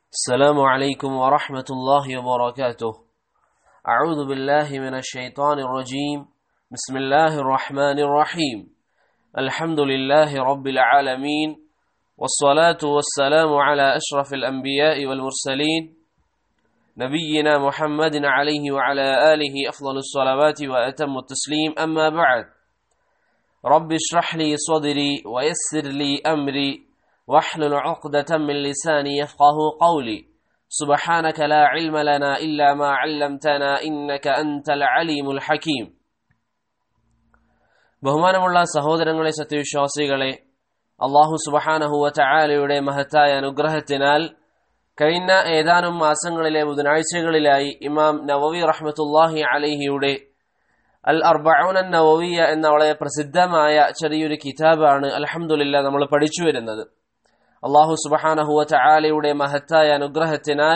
السلام عليكم ورحمة الله وبركاته أعوذ بالله من الشيطان الرجيم بسم الله الرحمن الرحيم الحمد لله رب العالمين والصلاة والسلام على أشرف الأنبياء والمرسلين نبينا محمد عليه وعلى آله أفضل الصلوات وأتم التسليم أما بعد رب اشرح لي صدري ويسر لي أمري واحلل عقدة من لساني يفقه قولي سبحانك لا علم لنا إلا ما علمتنا إنك أنت العليم الحكيم ബഹുമാനമുള്ള സഹോദരങ്ങളെ സത്യവിശ്വാസികളെ അള്ളാഹു സുബഹാനഹുവ ചായാലയുടെ മഹത്തായ അനുഗ്രഹത്തിനാൽ കഴിഞ്ഞ ഏതാനും മാസങ്ങളിലെ ബുധനാഴ്ചകളിലായി ഇമാം നവവി റഹ്മത്തുല്ലാഹി അലഹിയുടെ അൽ അർബഊൻ നവവിയ എന്ന വളരെ പ്രസിദ്ധമായ ചെറിയൊരു കിതാബാണ് അലഹമുല്ല നമ്മൾ പഠിച്ചു വരുന്നത് അള്ളാഹു സുബഹാനഹുവ ചായാലയുടെ മഹത്തായ അനുഗ്രഹത്തിനാൽ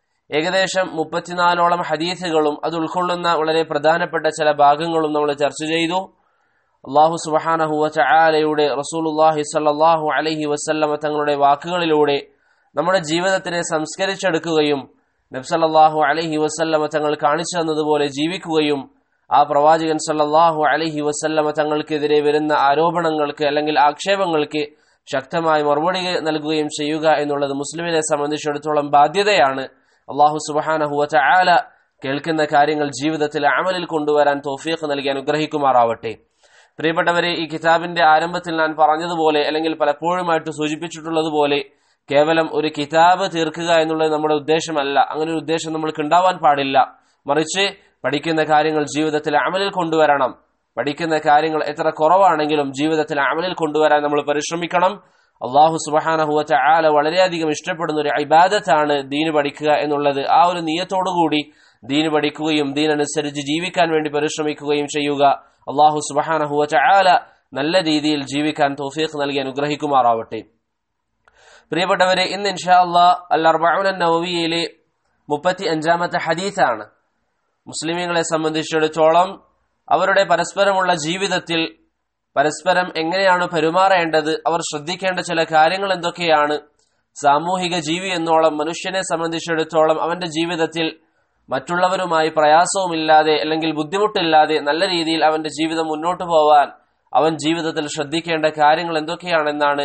ഏകദേശം മുപ്പത്തിനാലോളം ഹദീസുകളും അത് ഉൾക്കൊള്ളുന്ന വളരെ പ്രധാനപ്പെട്ട ചില ഭാഗങ്ങളും നമ്മൾ ചർച്ച ചെയ്തു അള്ളാഹു സുബഹാനഹുവ ചായാലയുടെ റസൂലുല്ലാഹി സല്ലാഹു അലഹി വസല്ലമ തങ്ങളുടെ വാക്കുകളിലൂടെ നമ്മുടെ ജീവിതത്തിനെ സംസ്കരിച്ചെടുക്കുകയും നബ്സല്ലാഹു അലഹി വസല്ലമ തങ്ങൾ കാണിച്ചു തന്നതുപോലെ ജീവിക്കുകയും ആ പ്രവാചകൻ സല്ലാഹു അലഹി വസല്ലമ തങ്ങൾക്കെതിരെ വരുന്ന ആരോപണങ്ങൾക്ക് അല്ലെങ്കിൽ ആക്ഷേപങ്ങൾക്ക് ശക്തമായി മറുപടി നൽകുകയും ചെയ്യുക എന്നുള്ളത് മുസ്ലിമിനെ സംബന്ധിച്ചിടത്തോളം ബാധ്യതയാണ് അള്ളാഹു സുബഹാനഹുവ ചായാല കേൾക്കുന്ന കാര്യങ്ങൾ ജീവിതത്തിൽ അമലിൽ കൊണ്ടുവരാൻ തോഫീഖ് നൽകി അനുഗ്രഹിക്കുമാറാവട്ടെ പ്രിയപ്പെട്ടവരെ ഈ കിതാബിന്റെ ആരംഭത്തിൽ ഞാൻ പറഞ്ഞതുപോലെ അല്ലെങ്കിൽ പലപ്പോഴുമായിട്ട് സൂചിപ്പിച്ചിട്ടുള്ളതുപോലെ കേവലം ഒരു കിതാബ് തീർക്കുക എന്നുള്ളത് നമ്മുടെ ഉദ്ദേശമല്ല അങ്ങനെ ഒരു ഉദ്ദേശം നമ്മൾക്ക് ഉണ്ടാവാൻ പാടില്ല മറിച്ച് പഠിക്കുന്ന കാര്യങ്ങൾ ജീവിതത്തിൽ അമലിൽ കൊണ്ടുവരണം പഠിക്കുന്ന കാര്യങ്ങൾ എത്ര കുറവാണെങ്കിലും ജീവിതത്തിൽ അമലിൽ കൊണ്ടുവരാൻ നമ്മൾ പരിശ്രമിക്കണം അള്ളാഹു സുബഹാനഹുവറ്റ ആല വളരെയധികം ഇഷ്ടപ്പെടുന്ന ഒരു ഇബാദത്താണ് ദീന് പഠിക്കുക എന്നുള്ളത് ആ ഒരു നീയത്തോടുകൂടി ദീന് പഠിക്കുകയും ദീനനുസരിച്ച് ജീവിക്കാൻ വേണ്ടി പരിശ്രമിക്കുകയും ചെയ്യുക അള്ളാഹു സുബഹാനഹുവറ്റ ആല നല്ല രീതിയിൽ ജീവിക്കാൻ തോഫീഖ് നൽകി അനുഗ്രഹിക്കുമാറാവട്ടെ പ്രിയപ്പെട്ടവരെ ഇന്ന് ഇൻഷാ അള്ളാഹ് അൽ അർബഉൻ നവവിയിലെ മുപ്പത്തി അഞ്ചാമത്തെ ഹദീസാണ് മുസ്ലിമീങ്ങളെ സംബന്ധിച്ചിടത്തോളം അവരുടെ പരസ്പരമുള്ള ജീവിതത്തിൽ പരസ്പരം എങ്ങനെയാണ് പെരുമാറേണ്ടത് അവർ ശ്രദ്ധിക്കേണ്ട ചില കാര്യങ്ങൾ എന്തൊക്കെയാണ് സാമൂഹിക ജീവി എന്നോളം മനുഷ്യനെ സംബന്ധിച്ചിടത്തോളം അവന്റെ ജീവിതത്തിൽ മറ്റുള്ളവരുമായി പ്രയാസവുമില്ലാതെ അല്ലെങ്കിൽ ബുദ്ധിമുട്ടില്ലാതെ നല്ല രീതിയിൽ അവന്റെ ജീവിതം മുന്നോട്ട് പോവാൻ അവൻ ജീവിതത്തിൽ ശ്രദ്ധിക്കേണ്ട കാര്യങ്ങൾ എന്തൊക്കെയാണെന്നാണ്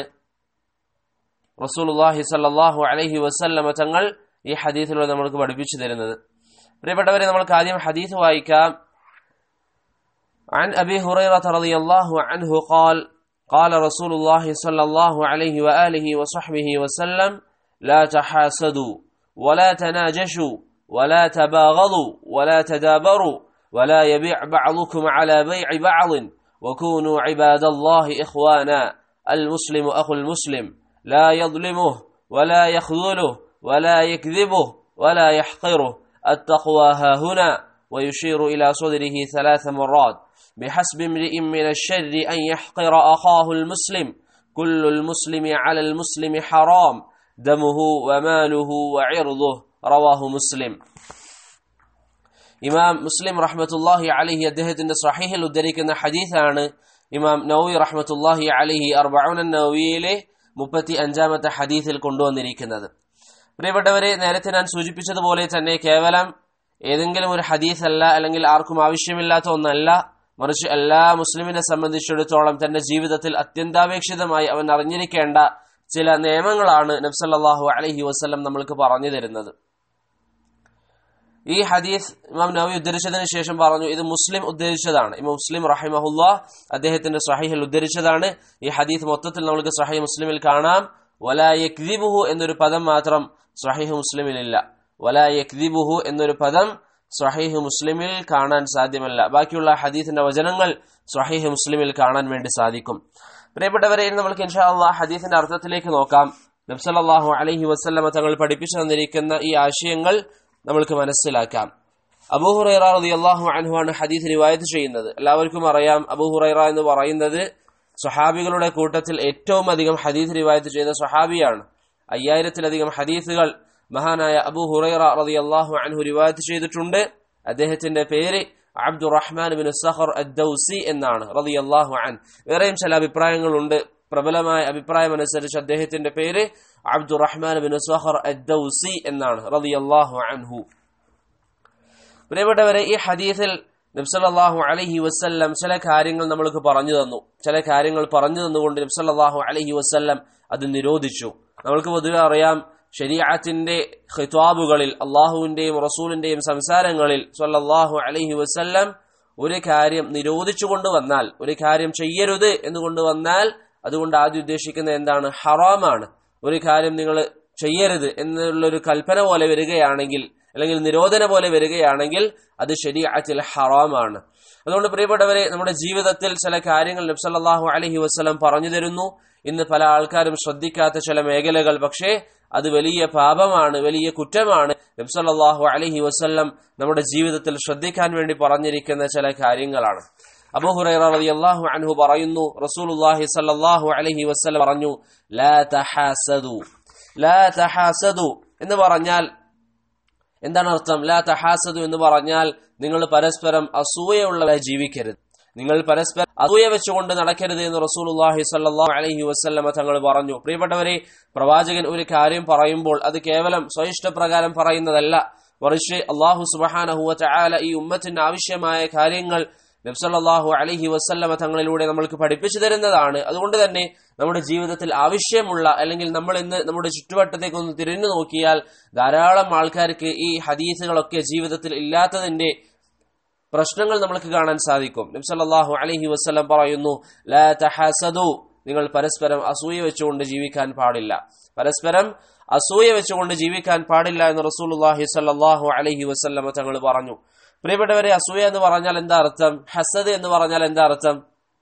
റസൂലുല്ലാഹി സല്ലാഹു അലഹി വസല്ലമ തങ്ങൾ ഈ ഹദീസിലൂടെ നമ്മൾക്ക് പഠിപ്പിച്ചു തരുന്നത് പ്രിയപ്പെട്ടവരെ നമ്മൾക്ക് ആദ്യം ഹദീസ് വായിക്കാം عن أبي هريرة رضي الله عنه قال قال رسول الله صلى الله عليه وآله وصحبه وسلم لا تحاسدوا ولا تناجشوا ولا تباغضوا ولا تدابروا ولا يبيع بعضكم على بيع بعض وكونوا عباد الله إخوانا المسلم أخو المسلم لا يظلمه ولا يخذله ولا يكذبه ولا يحقره التقوى ها هنا ويشير إلى صدره ثلاث مرات بحسب امرئ من الشر أن يحقر أخاه المسلم كل المسلم على المسلم حرام دمه وماله وعرضه رواه مسلم ഇമാം മുസ്ലിം റഹ്മത്തുല്ലാഹി അലഹി അദ്ദേഹത്തിന്റെ സഹീഹിൽ ഉദ്ധരിക്കുന്ന ഹദീസാണ് ഇമാം നൌവി റഹ്മത്തുല്ലാഹി അലഹി അർബൌൻ നൌവിയിലെ മുപ്പത്തി അഞ്ചാമത്തെ ഹദീസിൽ കൊണ്ടുവന്നിരിക്കുന്നത് പ്രിയപ്പെട്ടവരെ നേരത്തെ ഞാൻ സൂചിപ്പിച്ചതുപോലെ തന്നെ കേവലം ഏതെങ്കിലും ഒരു ഹദീസ് അല്ല അല്ലെങ്കിൽ ആർക്കും ആവശ്യമില്ലാത്ത ഒന്നല്ല മറിച്ച് എല്ലാ മുസ്ലിമിനെ സംബന്ധിച്ചിടത്തോളം തന്റെ ജീവിതത്തിൽ അത്യന്താപേക്ഷിതമായി അവൻ അറിഞ്ഞിരിക്കേണ്ട ചില നിയമങ്ങളാണ് നബ്സല്ലാഹു അലഹി വസ്ലം നമ്മൾക്ക് പറഞ്ഞു തരുന്നത് ഈ ഹദീസ് ഇമാം നബി ഉദ്ധരിച്ചതിന് ശേഷം പറഞ്ഞു ഇത് മുസ്ലിം ഉദ്ധരിച്ചതാണ് ഇമാം മുസ്ലിം റഹിമഹുല്ല അദ്ദേഹത്തിന്റെ സഹിഹിൽ ഉദ്ധരിച്ചതാണ് ഈ ഹദീസ് മൊത്തത്തിൽ നമുക്ക് സഹി മുസ്ലിമിൽ കാണാം വലാ യക്ദിബുഹു എന്നൊരു പദം മാത്രം സഹിഹ് മുസ്ലിമിലില്ല വലാ യക്ദിബുഹു എന്നൊരു പദം സ്വഹീഹ് മുസ്ലിമിൽ കാണാൻ സാധ്യമല്ല ബാക്കിയുള്ള ഹദീസിന്റെ വചനങ്ങൾ സ്വഹീഹ് മുസ്ലിമിൽ കാണാൻ വേണ്ടി സാധിക്കും പ്രിയപ്പെട്ടവരെ നമ്മൾക്ക് ഇൻഷാ അള്ളാഹ് ഹദീസിന്റെ അർത്ഥത്തിലേക്ക് നോക്കാം നബ്സല്ലാഹു അലഹി വസ്ല്ലമ തങ്ങൾ പഠിപ്പിച്ചു തന്നിരിക്കുന്ന ഈ ആശയങ്ങൾ നമ്മൾക്ക് മനസ്സിലാക്കാം അബൂഹുറൈറ റതി അള്ളാഹു അൻഹുവാണ് ഹദീസ് റിവായത്ത് ചെയ്യുന്നത് എല്ലാവർക്കും അറിയാം അബൂഹുറൈറ എന്ന് പറയുന്നത് സ്വഹാബികളുടെ കൂട്ടത്തിൽ ഏറ്റവും അധികം ഹദീസ് റിവായത്ത് ചെയ്ത സ്വഹാബിയാണ് അയ്യായിരത്തിലധികം ഹദീസുകൾ മഹാനായ അബു ഹുറൈറ റതി അള്ളാഹു അൻഹു റിവായത്ത് ചെയ്തിട്ടുണ്ട് അദ്ദേഹത്തിന്റെ പേര് അബ്ദുറഹ്മാൻ ബിൻ സഹർ അദ്ദൌസി എന്നാണ് റതി അള്ളാഹു അൻ വേറെയും ചില അഭിപ്രായങ്ങളുണ്ട് പ്രബലമായ അഭിപ്രായം അനുസരിച്ച് അദ്ദേഹത്തിന്റെ പേര് അബ്ദുറഹ്മാൻ ബിൻ സഹർ അദ്ദൗസി എന്നാണ് റളിയല്ലാഹു അൻഹു പ്രിയപ്പെട്ടവരെ ഈ ഹദീസിൽ നബ്സല്ലാഹു അലഹി വസ്ല്ലം ചില കാര്യങ്ങൾ നമ്മൾക്ക് പറഞ്ഞു തന്നു ചില കാര്യങ്ങൾ പറഞ്ഞു തന്നുകൊണ്ട് നബ്സല്ലാഹു അലഹി വസ്ല്ലം അത് നിരോധിച്ചു നമ്മൾക്ക് പൊതുവെ അറിയാം ശരീഅത്തിന്റെ ഖിത്വാബുകളിൽ അള്ളാഹുവിന്റെയും റസൂലിന്റെയും സംസാരങ്ങളിൽ സല്ലല്ലാഹു അലൈഹി വസല്ലം ഒരു കാര്യം നിരോധിച്ചു കൊണ്ടുവന്നാൽ ഒരു കാര്യം ചെയ്യരുത് എന്ന് കൊണ്ടുവന്നാൽ അതുകൊണ്ട് ആദ്യം ഉദ്ദേശിക്കുന്നത് എന്താണ് ഹറാമാണ് ഒരു കാര്യം നിങ്ങൾ ചെയ്യരുത് എന്നുള്ളൊരു കൽപ്പന പോലെ വരികയാണെങ്കിൽ അല്ലെങ്കിൽ നിരോധന പോലെ വരികയാണെങ്കിൽ അത് ശരീഅത്തിൽ ഹറാമാണ് അതുകൊണ്ട് പ്രിയപ്പെട്ടവരെ നമ്മുടെ ജീവിതത്തിൽ ചില കാര്യങ്ങൾ നബ്സല്ലാഹു അലഹി വസ്ലം പറഞ്ഞു തരുന്നു ഇന്ന് പല ആൾക്കാരും ശ്രദ്ധിക്കാത്ത ചില മേഖലകൾ പക്ഷേ അത് വലിയ പാപമാണ് വലിയ കുറ്റമാണ് നബ്സല്ലാഹു അലഹി വസ്ല്ലം നമ്മുടെ ജീവിതത്തിൽ ശ്രദ്ധിക്കാൻ വേണ്ടി പറഞ്ഞിരിക്കുന്ന ചില കാര്യങ്ങളാണ് അബൂഹുറൈറ റളിയല്ലാഹു അൻഹു പറയുന്നു റസൂലുള്ളാഹി സ്വല്ലല്ലാഹു അലൈഹി വസല്ലം പറഞ്ഞു ലാ തഹാസദു ലാ തഹാസദു എന്ന് പറഞ്ഞാൽ എന്താണ് അർത്ഥം ലാ തഹാസദു എന്ന് പറഞ്ഞാൽ നിങ്ങൾ പരസ്പരം അസൂയയുള്ളവരായി ജീവിക്കരുത് നിങ്ങൾ പരസ്പരം അസൂയ വെച്ചുകൊണ്ട് നടക്കരുത് എന്ന് റസൂലുള്ളാഹി സ്വല്ലല്ലാഹു അലൈഹി വസല്ലമ തങ്ങൾ പറഞ്ഞു പ്രിയപ്പെട്ടവരെ പ്രവാചകൻ ഒരു കാര്യം പറയുമ്പോൾ അത് കേവലം സ്വയിഷ്ടപ്രകാരം പറയുന്നതല്ല മറിച്ച് അള്ളാഹു സുബ്ഹാനഹു വതആല ഈ ഉമ്മത്തിന് ആവശ്യമായ കാര്യങ്ങൾ നബ്സല്ലാഹു അലഹി വസ്ല്ലമ തങ്ങളിലൂടെ നമ്മൾക്ക് പഠിപ്പിച്ചു തരുന്നതാണ് അതുകൊണ്ട് തന്നെ നമ്മുടെ ജീവിതത്തിൽ ആവശ്യമുള്ള അല്ലെങ്കിൽ നമ്മൾ ഇന്ന് നമ്മുടെ ചുറ്റുവട്ടത്തേക്ക് ഒന്ന് തിരിഞ്ഞു നോക്കിയാൽ ധാരാളം ആൾക്കാർക്ക് ഈ ഹദീസുകളൊക്കെ ജീവിതത്തിൽ ഇല്ലാത്തതിന്റെ പ്രശ്നങ്ങൾ നമുക്ക് കാണാൻ സാധിക്കും നബ്സല്ലാഹു അലഹി വസ്ലം പറയുന്നു ലാ തഹാസദു നിങ്ങൾ പരസ്പരം അസൂയ വെച്ചുകൊണ്ട് ജീവിക്കാൻ പാടില്ല പരസ്പരം അസൂയ വെച്ചുകൊണ്ട് ജീവിക്കാൻ പാടില്ല എന്ന് റസൂലുള്ളാഹി സ്വല്ലല്ലാഹു അലൈഹി വസല്ലമ തങ്ങൾ പറഞ്ഞു പ്രിയപ്പെട്ടവരെ അസൂയ എന്ന് പറഞ്ഞാൽ എന്താ അർത്ഥം ഹസദ് എന്ന് പറഞ്ഞാൽ എന്താ അർത്ഥം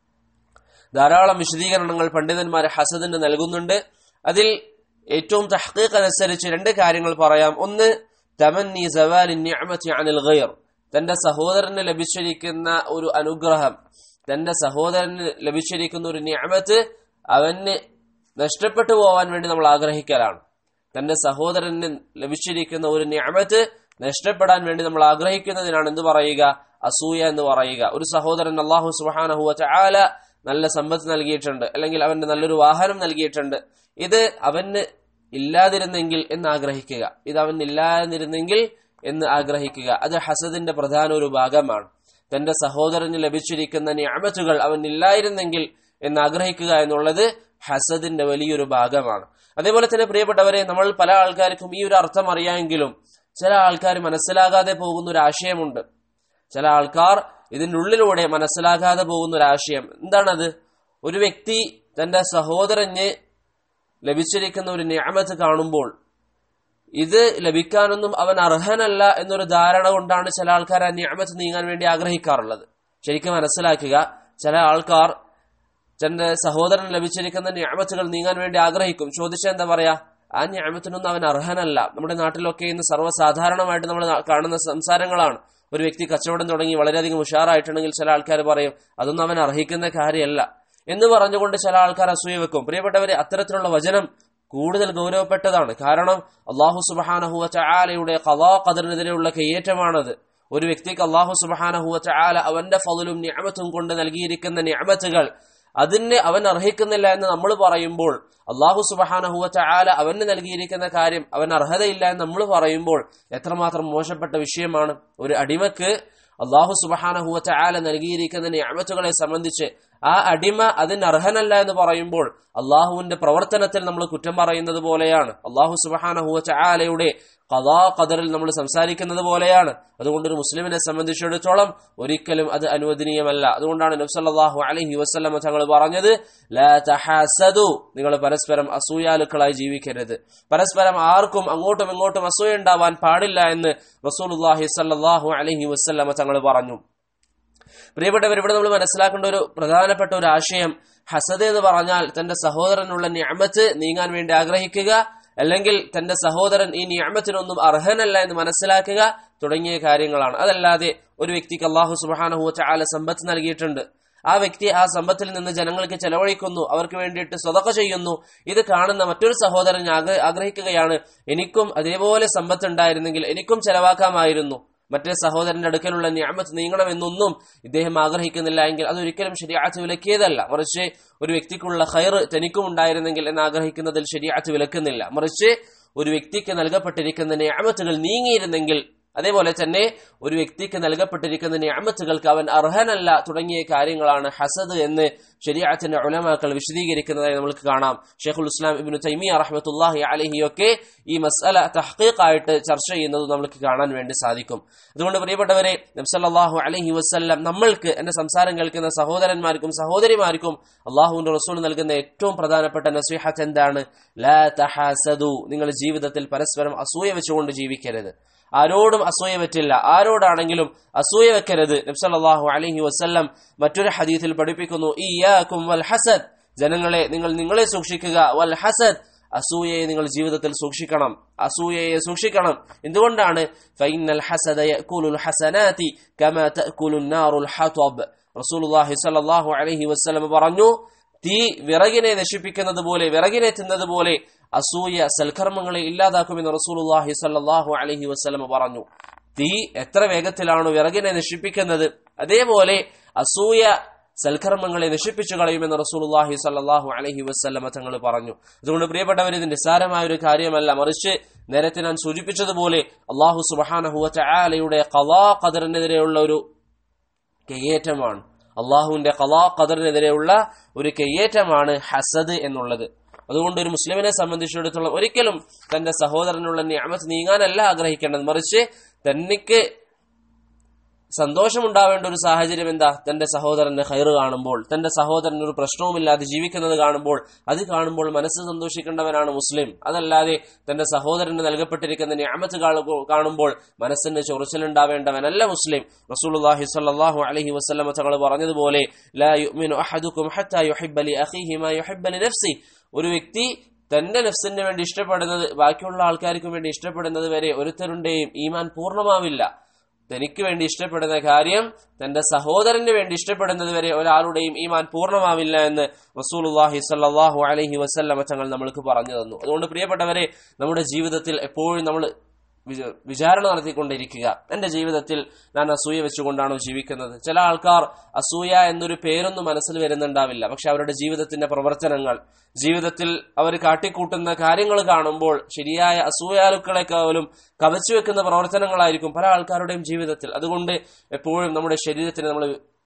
ധാരാളം വിശദീകരണങ്ങൾ പണ്ഡിതന്മാർ ഹസദിന് നൽകുന്നുണ്ട് അതിൽ ഏറ്റവും തഹ്ഖീഖ് അനുസരിച്ച് രണ്ട് കാര്യങ്ങൾ പറയാം ഒന്ന് തമന്നി സവാലി നിഅമത്തി അനിൽ ഗൈർ തന്റെ സഹോദരന് ലഭിച്ചിരിക്കുന്ന ഒരു അനുഗ്രഹം തന്റെ സഹോദരന് ലഭിച്ചിരിക്കുന്ന ഒരു നിയമത്ത് അവന് നഷ്ടപ്പെട്ടു പോവാൻ വേണ്ടി നമ്മൾ ആഗ്രഹിക്കലാണ് തന്റെ സഹോദരന് ലഭിച്ചിരിക്കുന്ന ഒരു നിയമത്ത് നഷ്ടപ്പെടാൻ വേണ്ടി നമ്മൾ ആഗ്രഹിക്കുന്നതിനാണ് എന്ത് പറയുക അസൂയ എന്ന് പറയുക ഒരു സഹോദരൻ അള്ളാഹു സുബാനഹുവ ചാല നല്ല സമ്പത്ത് നൽകിയിട്ടുണ്ട് അല്ലെങ്കിൽ അവന് നല്ലൊരു വാഹനം നൽകിയിട്ടുണ്ട് ഇത് അവന് ഇല്ലാതിരുന്നെങ്കിൽ എന്ന് ആഗ്രഹിക്കുക ഇത് അവന് ഇല്ലാതിരുന്നെങ്കിൽ എന്ന് ആഗ്രഹിക്കുക അത് ഹസദിന്റെ പ്രധാന ഒരു ഭാഗമാണ് തന്റെ സഹോദരന് ലഭിച്ചിരിക്കുന്ന ഞാമത്തുകൾ അവൻ ഇല്ലായിരുന്നെങ്കിൽ എന്ന് ആഗ്രഹിക്കുക എന്നുള്ളത് ഹസദിന്റെ വലിയൊരു ഭാഗമാണ് അതേപോലെ തന്നെ പ്രിയപ്പെട്ടവരെ നമ്മൾ പല ആൾക്കാർക്കും ഈ ഒരു അർത്ഥം അറിയാമെങ്കിലും ചില ആൾക്കാർ മനസ്സിലാകാതെ പോകുന്ന ഒരു ആശയമുണ്ട് ചില ആൾക്കാർ ഇതിൻ്റെ ഉള്ളിലൂടെ മനസ്സിലാകാതെ പോകുന്ന ഒരു ആശയം എന്താണത് ഒരു വ്യക്തി തന്റെ സഹോദരന് ലഭിച്ചിരിക്കുന്ന ഒരു ഞാമത്ത് കാണുമ്പോൾ ഇത് ലഭിക്കാനൊന്നും അവൻ അർഹനല്ല എന്നൊരു ധാരണ കൊണ്ടാണ് ചില ആൾക്കാർ ആ ഞാമത്ത് നീങ്ങാൻ വേണ്ടി ആഗ്രഹിക്കാറുള്ളത് ശരിക്കും മനസ്സിലാക്കുക ചില ആൾക്കാർ തന്റെ സഹോദരൻ ലഭിച്ചിരിക്കുന്ന ഞാമത്തുകൾ നീങ്ങാൻ വേണ്ടി ആഗ്രഹിക്കും ചോദിച്ചാൽ എന്താ പറയാ ആ ഞാമത്തിനൊന്നും അവൻ അർഹനല്ല നമ്മുടെ നാട്ടിലൊക്കെ ഇന്ന് സർവ്വസാധാരണമായിട്ട് നമ്മൾ കാണുന്ന സംസാരങ്ങളാണ് ഒരു വ്യക്തി കച്ചവടം തുടങ്ങി വളരെയധികം ഉഷാറായിട്ടുണ്ടെങ്കിൽ ചില ആൾക്കാർ പറയും അതൊന്നും അവൻ അർഹിക്കുന്ന കാര്യമല്ല എന്ന് പറഞ്ഞുകൊണ്ട് ചില ആൾക്കാർ അസൂയ വെക്കും പ്രിയപ്പെട്ടവരെ അത്തരത്തിലുള്ള വചനം കൂടുതൽ ഗൗരവപ്പെട്ടതാണ് കാരണം അള്ളാഹു സുബാനഹുവ ചായാലയുടെ കലാ കതിറിനെതിരെയുള്ള കയ്യേറ്റമാണത് ഒരു വ്യക്തിക്ക് അള്ളാഹു സുബാനഹുവ ചായാല അവന്റെ ഫലലും ഞാമത്തും കൊണ്ട് നൽകിയിരിക്കുന്ന ഞാമത്തുകൾ അതിന് അവൻ അർഹിക്കുന്നില്ല എന്ന് നമ്മൾ പറയുമ്പോൾ അള്ളാഹു സുബഹാനഹുവ ചായാല അവന് നൽകിയിരിക്കുന്ന കാര്യം അവൻ അർഹതയില്ല എന്ന് നമ്മൾ പറയുമ്പോൾ എത്രമാത്രം മോശപ്പെട്ട വിഷയമാണ് ഒരു അടിമക്ക് അള്ളാഹു സുബഹാനഹുവ ചായാല നൽകിയിരിക്കുന്ന ഞാമത്തുകളെ സംബന്ധിച്ച് ആ അടിമ അതിന് അർഹനല്ല എന്ന് പറയുമ്പോൾ അള്ളാഹുവിന്റെ പ്രവർത്തനത്തിൽ നമ്മൾ കുറ്റം പറയുന്നത് പോലെയാണ് അള്ളാഹു സുബഹാനഹുവ ചായാലയുടെ കഥാ കദറിൽ നമ്മൾ സംസാരിക്കുന്നത് പോലെയാണ് അതുകൊണ്ട് ഒരു മുസ്ലിമിനെ സംബന്ധിച്ചിടത്തോളം ഒരിക്കലും അത് അനുവദനീയമല്ല അതുകൊണ്ടാണ് നബ്സല്ലാഹു അലഹി വസ്ലമ തങ്ങൾ പറഞ്ഞത് ലാ തഹാസദു നിങ്ങൾ പരസ്പരം അസൂയാലുക്കളായി ജീവിക്കരുത് പരസ്പരം ആർക്കും അങ്ങോട്ടും ഇങ്ങോട്ടും അസൂയ ഉണ്ടാവാൻ പാടില്ല എന്ന് റസൂലുല്ലാഹി സല്ലാഹു അലഹി വസ്ലമ തങ്ങൾ പറഞ്ഞു പ്രിയപ്പെട്ടവർ ഇവിടെ നമ്മൾ മനസ്സിലാക്കേണ്ട ഒരു പ്രധാനപ്പെട്ട ഒരു ആശയം ഹസദ് എന്ന് പറഞ്ഞാൽ തന്റെ സഹോദരനുള്ള ഞാമത്ത് നീങ്ങാൻ വേണ്ടി ആഗ്രഹിക്കുക അല്ലെങ്കിൽ തന്റെ സഹോദരൻ ഈ നിയമത്തിനൊന്നും അർഹനല്ല എന്ന് മനസ്സിലാക്കുക തുടങ്ങിയ കാര്യങ്ങളാണ് അതല്ലാതെ ഒരു വ്യക്തിക്ക് അള്ളാഹു സുബാനഹു ചാല സമ്പത്ത് നൽകിയിട്ടുണ്ട് ആ വ്യക്തി ആ സമ്പത്തിൽ നിന്ന് ജനങ്ങൾക്ക് ചെലവഴിക്കുന്നു അവർക്ക് വേണ്ടിയിട്ട് സ്വതക്ക ചെയ്യുന്നു ഇത് കാണുന്ന മറ്റൊരു സഹോദരൻ ആഗ്രഹിക്കുകയാണ് എനിക്കും അതേപോലെ സമ്പത്ത് ഉണ്ടായിരുന്നെങ്കിൽ എനിക്കും ചെലവാക്കാമായിരുന്നു മറ്റേ സഹോദരന്റെ അടുക്കലുള്ള ഞാമത്ത് നീങ്ങണമെന്നൊന്നും ഇദ്ദേഹം ആഗ്രഹിക്കുന്നില്ല എങ്കിൽ അതൊരിക്കലും ശരിയാത്ത് വിലക്കിയതല്ല മറിച്ച് ഒരു വ്യക്തിക്കുള്ള ഹൈർ തനിക്കും ഉണ്ടായിരുന്നെങ്കിൽ എന്ന് ആഗ്രഹിക്കുന്നതിൽ ശരിയാത്ത് വിലക്കുന്നില്ല മറിച്ച് ഒരു വ്യക്തിക്ക് നൽകപ്പെട്ടിരിക്കുന്ന ഞാമത്തുകൾ നീങ്ങിയിരുന്നെങ്കിൽ അതേപോലെ തന്നെ ഒരു വ്യക്തിക്ക് നൽകപ്പെട്ടിരിക്കുന്ന ഞാമത്തുകൾക്ക് അവൻ അർഹനല്ല തുടങ്ങിയ കാര്യങ്ങളാണ് ഹസദ് എന്ന് ശരിയാത്തിന്റെ ഉലമാക്കൾ വിശദീകരിക്കുന്നതായി നമുക്ക് കാണാം ഷെയ്ഖുൽ ഇസ്ലാം ഇബിനു തൈമിയ റഹ്മത്തുല്ലാഹി അലഹിയൊക്കെ ഈ മസ്അല തഹ്ഖീഖായിട്ട് ചർച്ച ചെയ്യുന്നത് നമുക്ക് കാണാൻ വേണ്ടി സാധിക്കും അതുകൊണ്ട് പ്രിയപ്പെട്ടവരെ നബ്സല്ലാഹു അലഹി വസ്ല്ലാം നമ്മൾക്ക് എന്റെ സംസാരം കേൾക്കുന്ന സഹോദരന്മാർക്കും സഹോദരിമാർക്കും അള്ളാഹുവിന്റെ റസൂൽ നൽകുന്ന ഏറ്റവും പ്രധാനപ്പെട്ട നസീഹത്ത് എന്താണ് ലാ തഹാസദു നിങ്ങൾ ജീവിതത്തിൽ പരസ്പരം അസൂയ വെച്ചുകൊണ്ട് ജീവിക്കരുത് ആരോടും അസൂയ പറ്റില്ല ആരോടാണെങ്കിലും അസൂയ വെക്കരുത് നബ്സല്ലാഹു അലഹി വസ്ല്ലം മറ്റൊരു ഹദീത്തിൽ പഠിപ്പിക്കുന്നു ഇയാക്കും വൽ ഹസദ് ജനങ്ങളെ നിങ്ങൾ നിങ്ങളെ സൂക്ഷിക്കുക വൽ ഹസദ് അസൂയയെ നിങ്ങൾ ജീവിതത്തിൽ സൂക്ഷിക്കണം അസൂയയെ സൂക്ഷിക്കണം എന്തുകൊണ്ടാണ് ഫൈനൽ ഹസദ യഅകുലുൽ ഹസനാതി കമാ തഅകുലുൻ നാറുൽ ഹതബ് റസൂലുള്ളാഹി സ്വല്ലല്ലാഹു അലൈഹി വസല്ലം പറഞ്ഞു തീ വിറകിനെ നശിപ്പിക്കുന്നത് പോലെ വിറകിനെ തിന്നത് പോലെ അസൂയ സൽക്കർമ്മങ്ങളെ ഇല്ലാതാക്കുമെന്ന് റസൂലുള്ളാഹി സ്വല്ലല്ലാഹു അലൈഹി വസല്ലം പറഞ്ഞു തീ എത്ര വേഗത്തിലാണ് വിറകിനെ നശിപ്പിക്കുന്നത് അതേപോലെ അസൂയ സൽക്കർമ്മങ്ങളെ നശിപ്പിച്ചു കളയുമെന്ന് റസൂലുള്ളാഹി സ്വല്ലല്ലാഹു അലൈഹി വസല്ലമ തങ്ങൾ പറഞ്ഞു അതുകൊണ്ട് പ്രിയപ്പെട്ടവർ ഇത് നിസ്സാരമായ ഒരു കാര്യമല്ല മറിച്ച് നേരത്തെ ഞാൻ സൂചിപ്പിച്ചതുപോലെ അള്ളാഹു സുബ്ഹാനഹു വതആലയുടെ ഖളാ ഖദറിനെതിരെയുള്ള ഒരു കയ്യേറ്റമാണ് അള്ളാഹുവിന്റെ ഖലാ ഖദറിനെതിരെയുള്ള ഒരു കയ്യേറ്റമാണ് ഹസദ് എന്നുള്ളത് അതുകൊണ്ട് ഒരു മുസ്ലിമിനെ സംബന്ധിച്ചിടത്തോളം ഒരിക്കലും തന്റെ സഹോദരനുള്ള നിയമത്ത് നീങ്ങാനല്ല ആഗ്രഹിക്കേണ്ടത് മറിച്ച് തനിക്ക് സന്തോഷമുണ്ടാവേണ്ട ഒരു സാഹചര്യം എന്താ തന്റെ സഹോദരന്റെ ഹൈറ് കാണുമ്പോൾ തന്റെ സഹോദരന് ഒരു പ്രശ്നവുമില്ലാതെ ജീവിക്കുന്നത് കാണുമ്പോൾ അത് കാണുമ്പോൾ മനസ്സ് സന്തോഷിക്കേണ്ടവനാണ് മുസ്ലിം അതല്ലാതെ തന്റെ സഹോദരന് നൽകപ്പെട്ടിരിക്കുന്ന ഞാമത്ത് കാണുമ്പോൾ മനസ്സിന് ചൊറിച്ചിലുണ്ടാവേണ്ടവനല്ല മുസ്ലിം റസൂലുള്ളാഹി സ്വല്ലല്ലാഹു അലൈഹി വസല്ലമ തങ്ങൾ പറഞ്ഞതുപോലെ ലാ യുഅ്മിനു അഹദുക്കും ഹത്താ യുഹിബ്ബ ലി അഖീഹി മാ യുഹിബ്ബ ലി നഫ്സി ഒരു വ്യക്തി തന്റെ നഫ്സിന് വേണ്ടി ഇഷ്ടപ്പെടുന്നത് ബാക്കിയുള്ള ആൾക്കാർക്ക് വേണ്ടി ഇഷ്ടപ്പെടുന്നത് വരെ ഒരുത്തരുടെയും ഈമാൻ പൂർണ്ണമാവില്ല തനിക്ക് വേണ്ടി ഇഷ്ടപ്പെടുന്ന കാര്യം തന്റെ സഹോദരന് വേണ്ടി ഇഷ്ടപ്പെടുന്നത് വരെ ഒരാളുടെയും ഈമാൻ പൂർണ്ണമാവില്ല എന്ന് റസൂലുള്ളാഹി സ്വല്ലല്ലാഹു അലൈഹി വസല്ലമ തങ്ങൾ നമ്മൾക്ക് പറഞ്ഞു തന്നു അതുകൊണ്ട് പ്രിയപ്പെട്ടവരെ നമ്മുടെ ജീവിതത്തിൽ എപ്പോഴും നമ്മൾ വിചാരണ നടത്തിക്കൊണ്ടിരിക്കുക എന്റെ ജീവിതത്തിൽ ഞാൻ അസൂയ വെച്ചുകൊണ്ടാണോ ജീവിക്കുന്നത് ചില ആൾക്കാർ അസൂയ എന്നൊരു പേരൊന്നും മനസ്സിൽ വരുന്നുണ്ടാവില്ല പക്ഷെ അവരുടെ ജീവിതത്തിന്റെ പ്രവർത്തനങ്ങൾ ജീവിതത്തിൽ അവർ കാട്ടിക്കൂട്ടുന്ന കാര്യങ്ങൾ കാണുമ്പോൾ ശരിയായ അസൂയാലുക്കളെക്കാളും കവച്ചു വെക്കുന്ന പ്രവർത്തനങ്ങളായിരിക്കും പല ആൾക്കാരുടെയും ജീവിതത്തിൽ അതുകൊണ്ട് എപ്പോഴും നമ്മുടെ ശരീരത്തിന് നമ്മൾ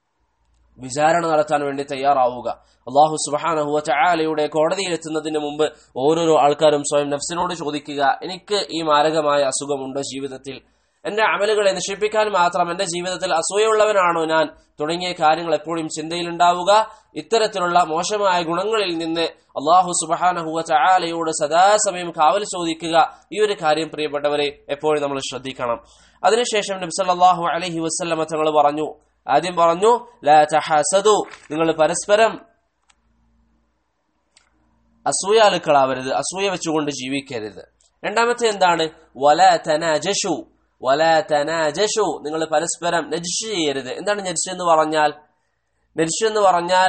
വിചാരണ നടത്താൻ വേണ്ടി തയ്യാറാവുക അള്ളാഹു സുബാനഹുവ ചായാലയുടെ കോടതിയിൽ എത്തുന്നതിന് മുമ്പ് ഓരോരോ ആൾക്കാരും സ്വയം നഫ്സിനോട് ചോദിക്കുക എനിക്ക് ഈ മാരകമായ അസുഖമുണ്ടോ ജീവിതത്തിൽ എന്റെ അമലുകളെ നശിപ്പിക്കാൻ മാത്രം എന്റെ ജീവിതത്തിൽ അസൂയുള്ളവനാണോ ഞാൻ തുടങ്ങിയ കാര്യങ്ങൾ എപ്പോഴും ചിന്തയിലുണ്ടാവുക ഇത്തരത്തിലുള്ള മോശമായ ഗുണങ്ങളിൽ നിന്ന് അള്ളാഹു സുബാനഹുവ ചായാലയോട് സദാസമയം കാവൽ ചോദിക്കുക ഈ ഒരു കാര്യം പ്രിയപ്പെട്ടവരെ എപ്പോഴും നമ്മൾ ശ്രദ്ധിക്കണം അതിനുശേഷം നബ്സല്ലാഹു അലഹി വസ്ല്ലമ തങ്ങൾ പറഞ്ഞു ആദ്യം പറഞ്ഞു ലാ തഹാസദു നിങ്ങൾ പരസ്പരം അസൂയാലുക്കളാവരുത് അസൂയ വെച്ചുകൊണ്ട് ജീവിക്കരുത് രണ്ടാമത്തെ എന്താണ് വല തനാജഷു വല തനാജഷു നിങ്ങൾ പരസ്പരം നജിഷ് ചെയ്യരുത് എന്താണ് നജിഷ് എന്ന് പറഞ്ഞാൽ നജിഷ് എന്ന് പറഞ്ഞാൽ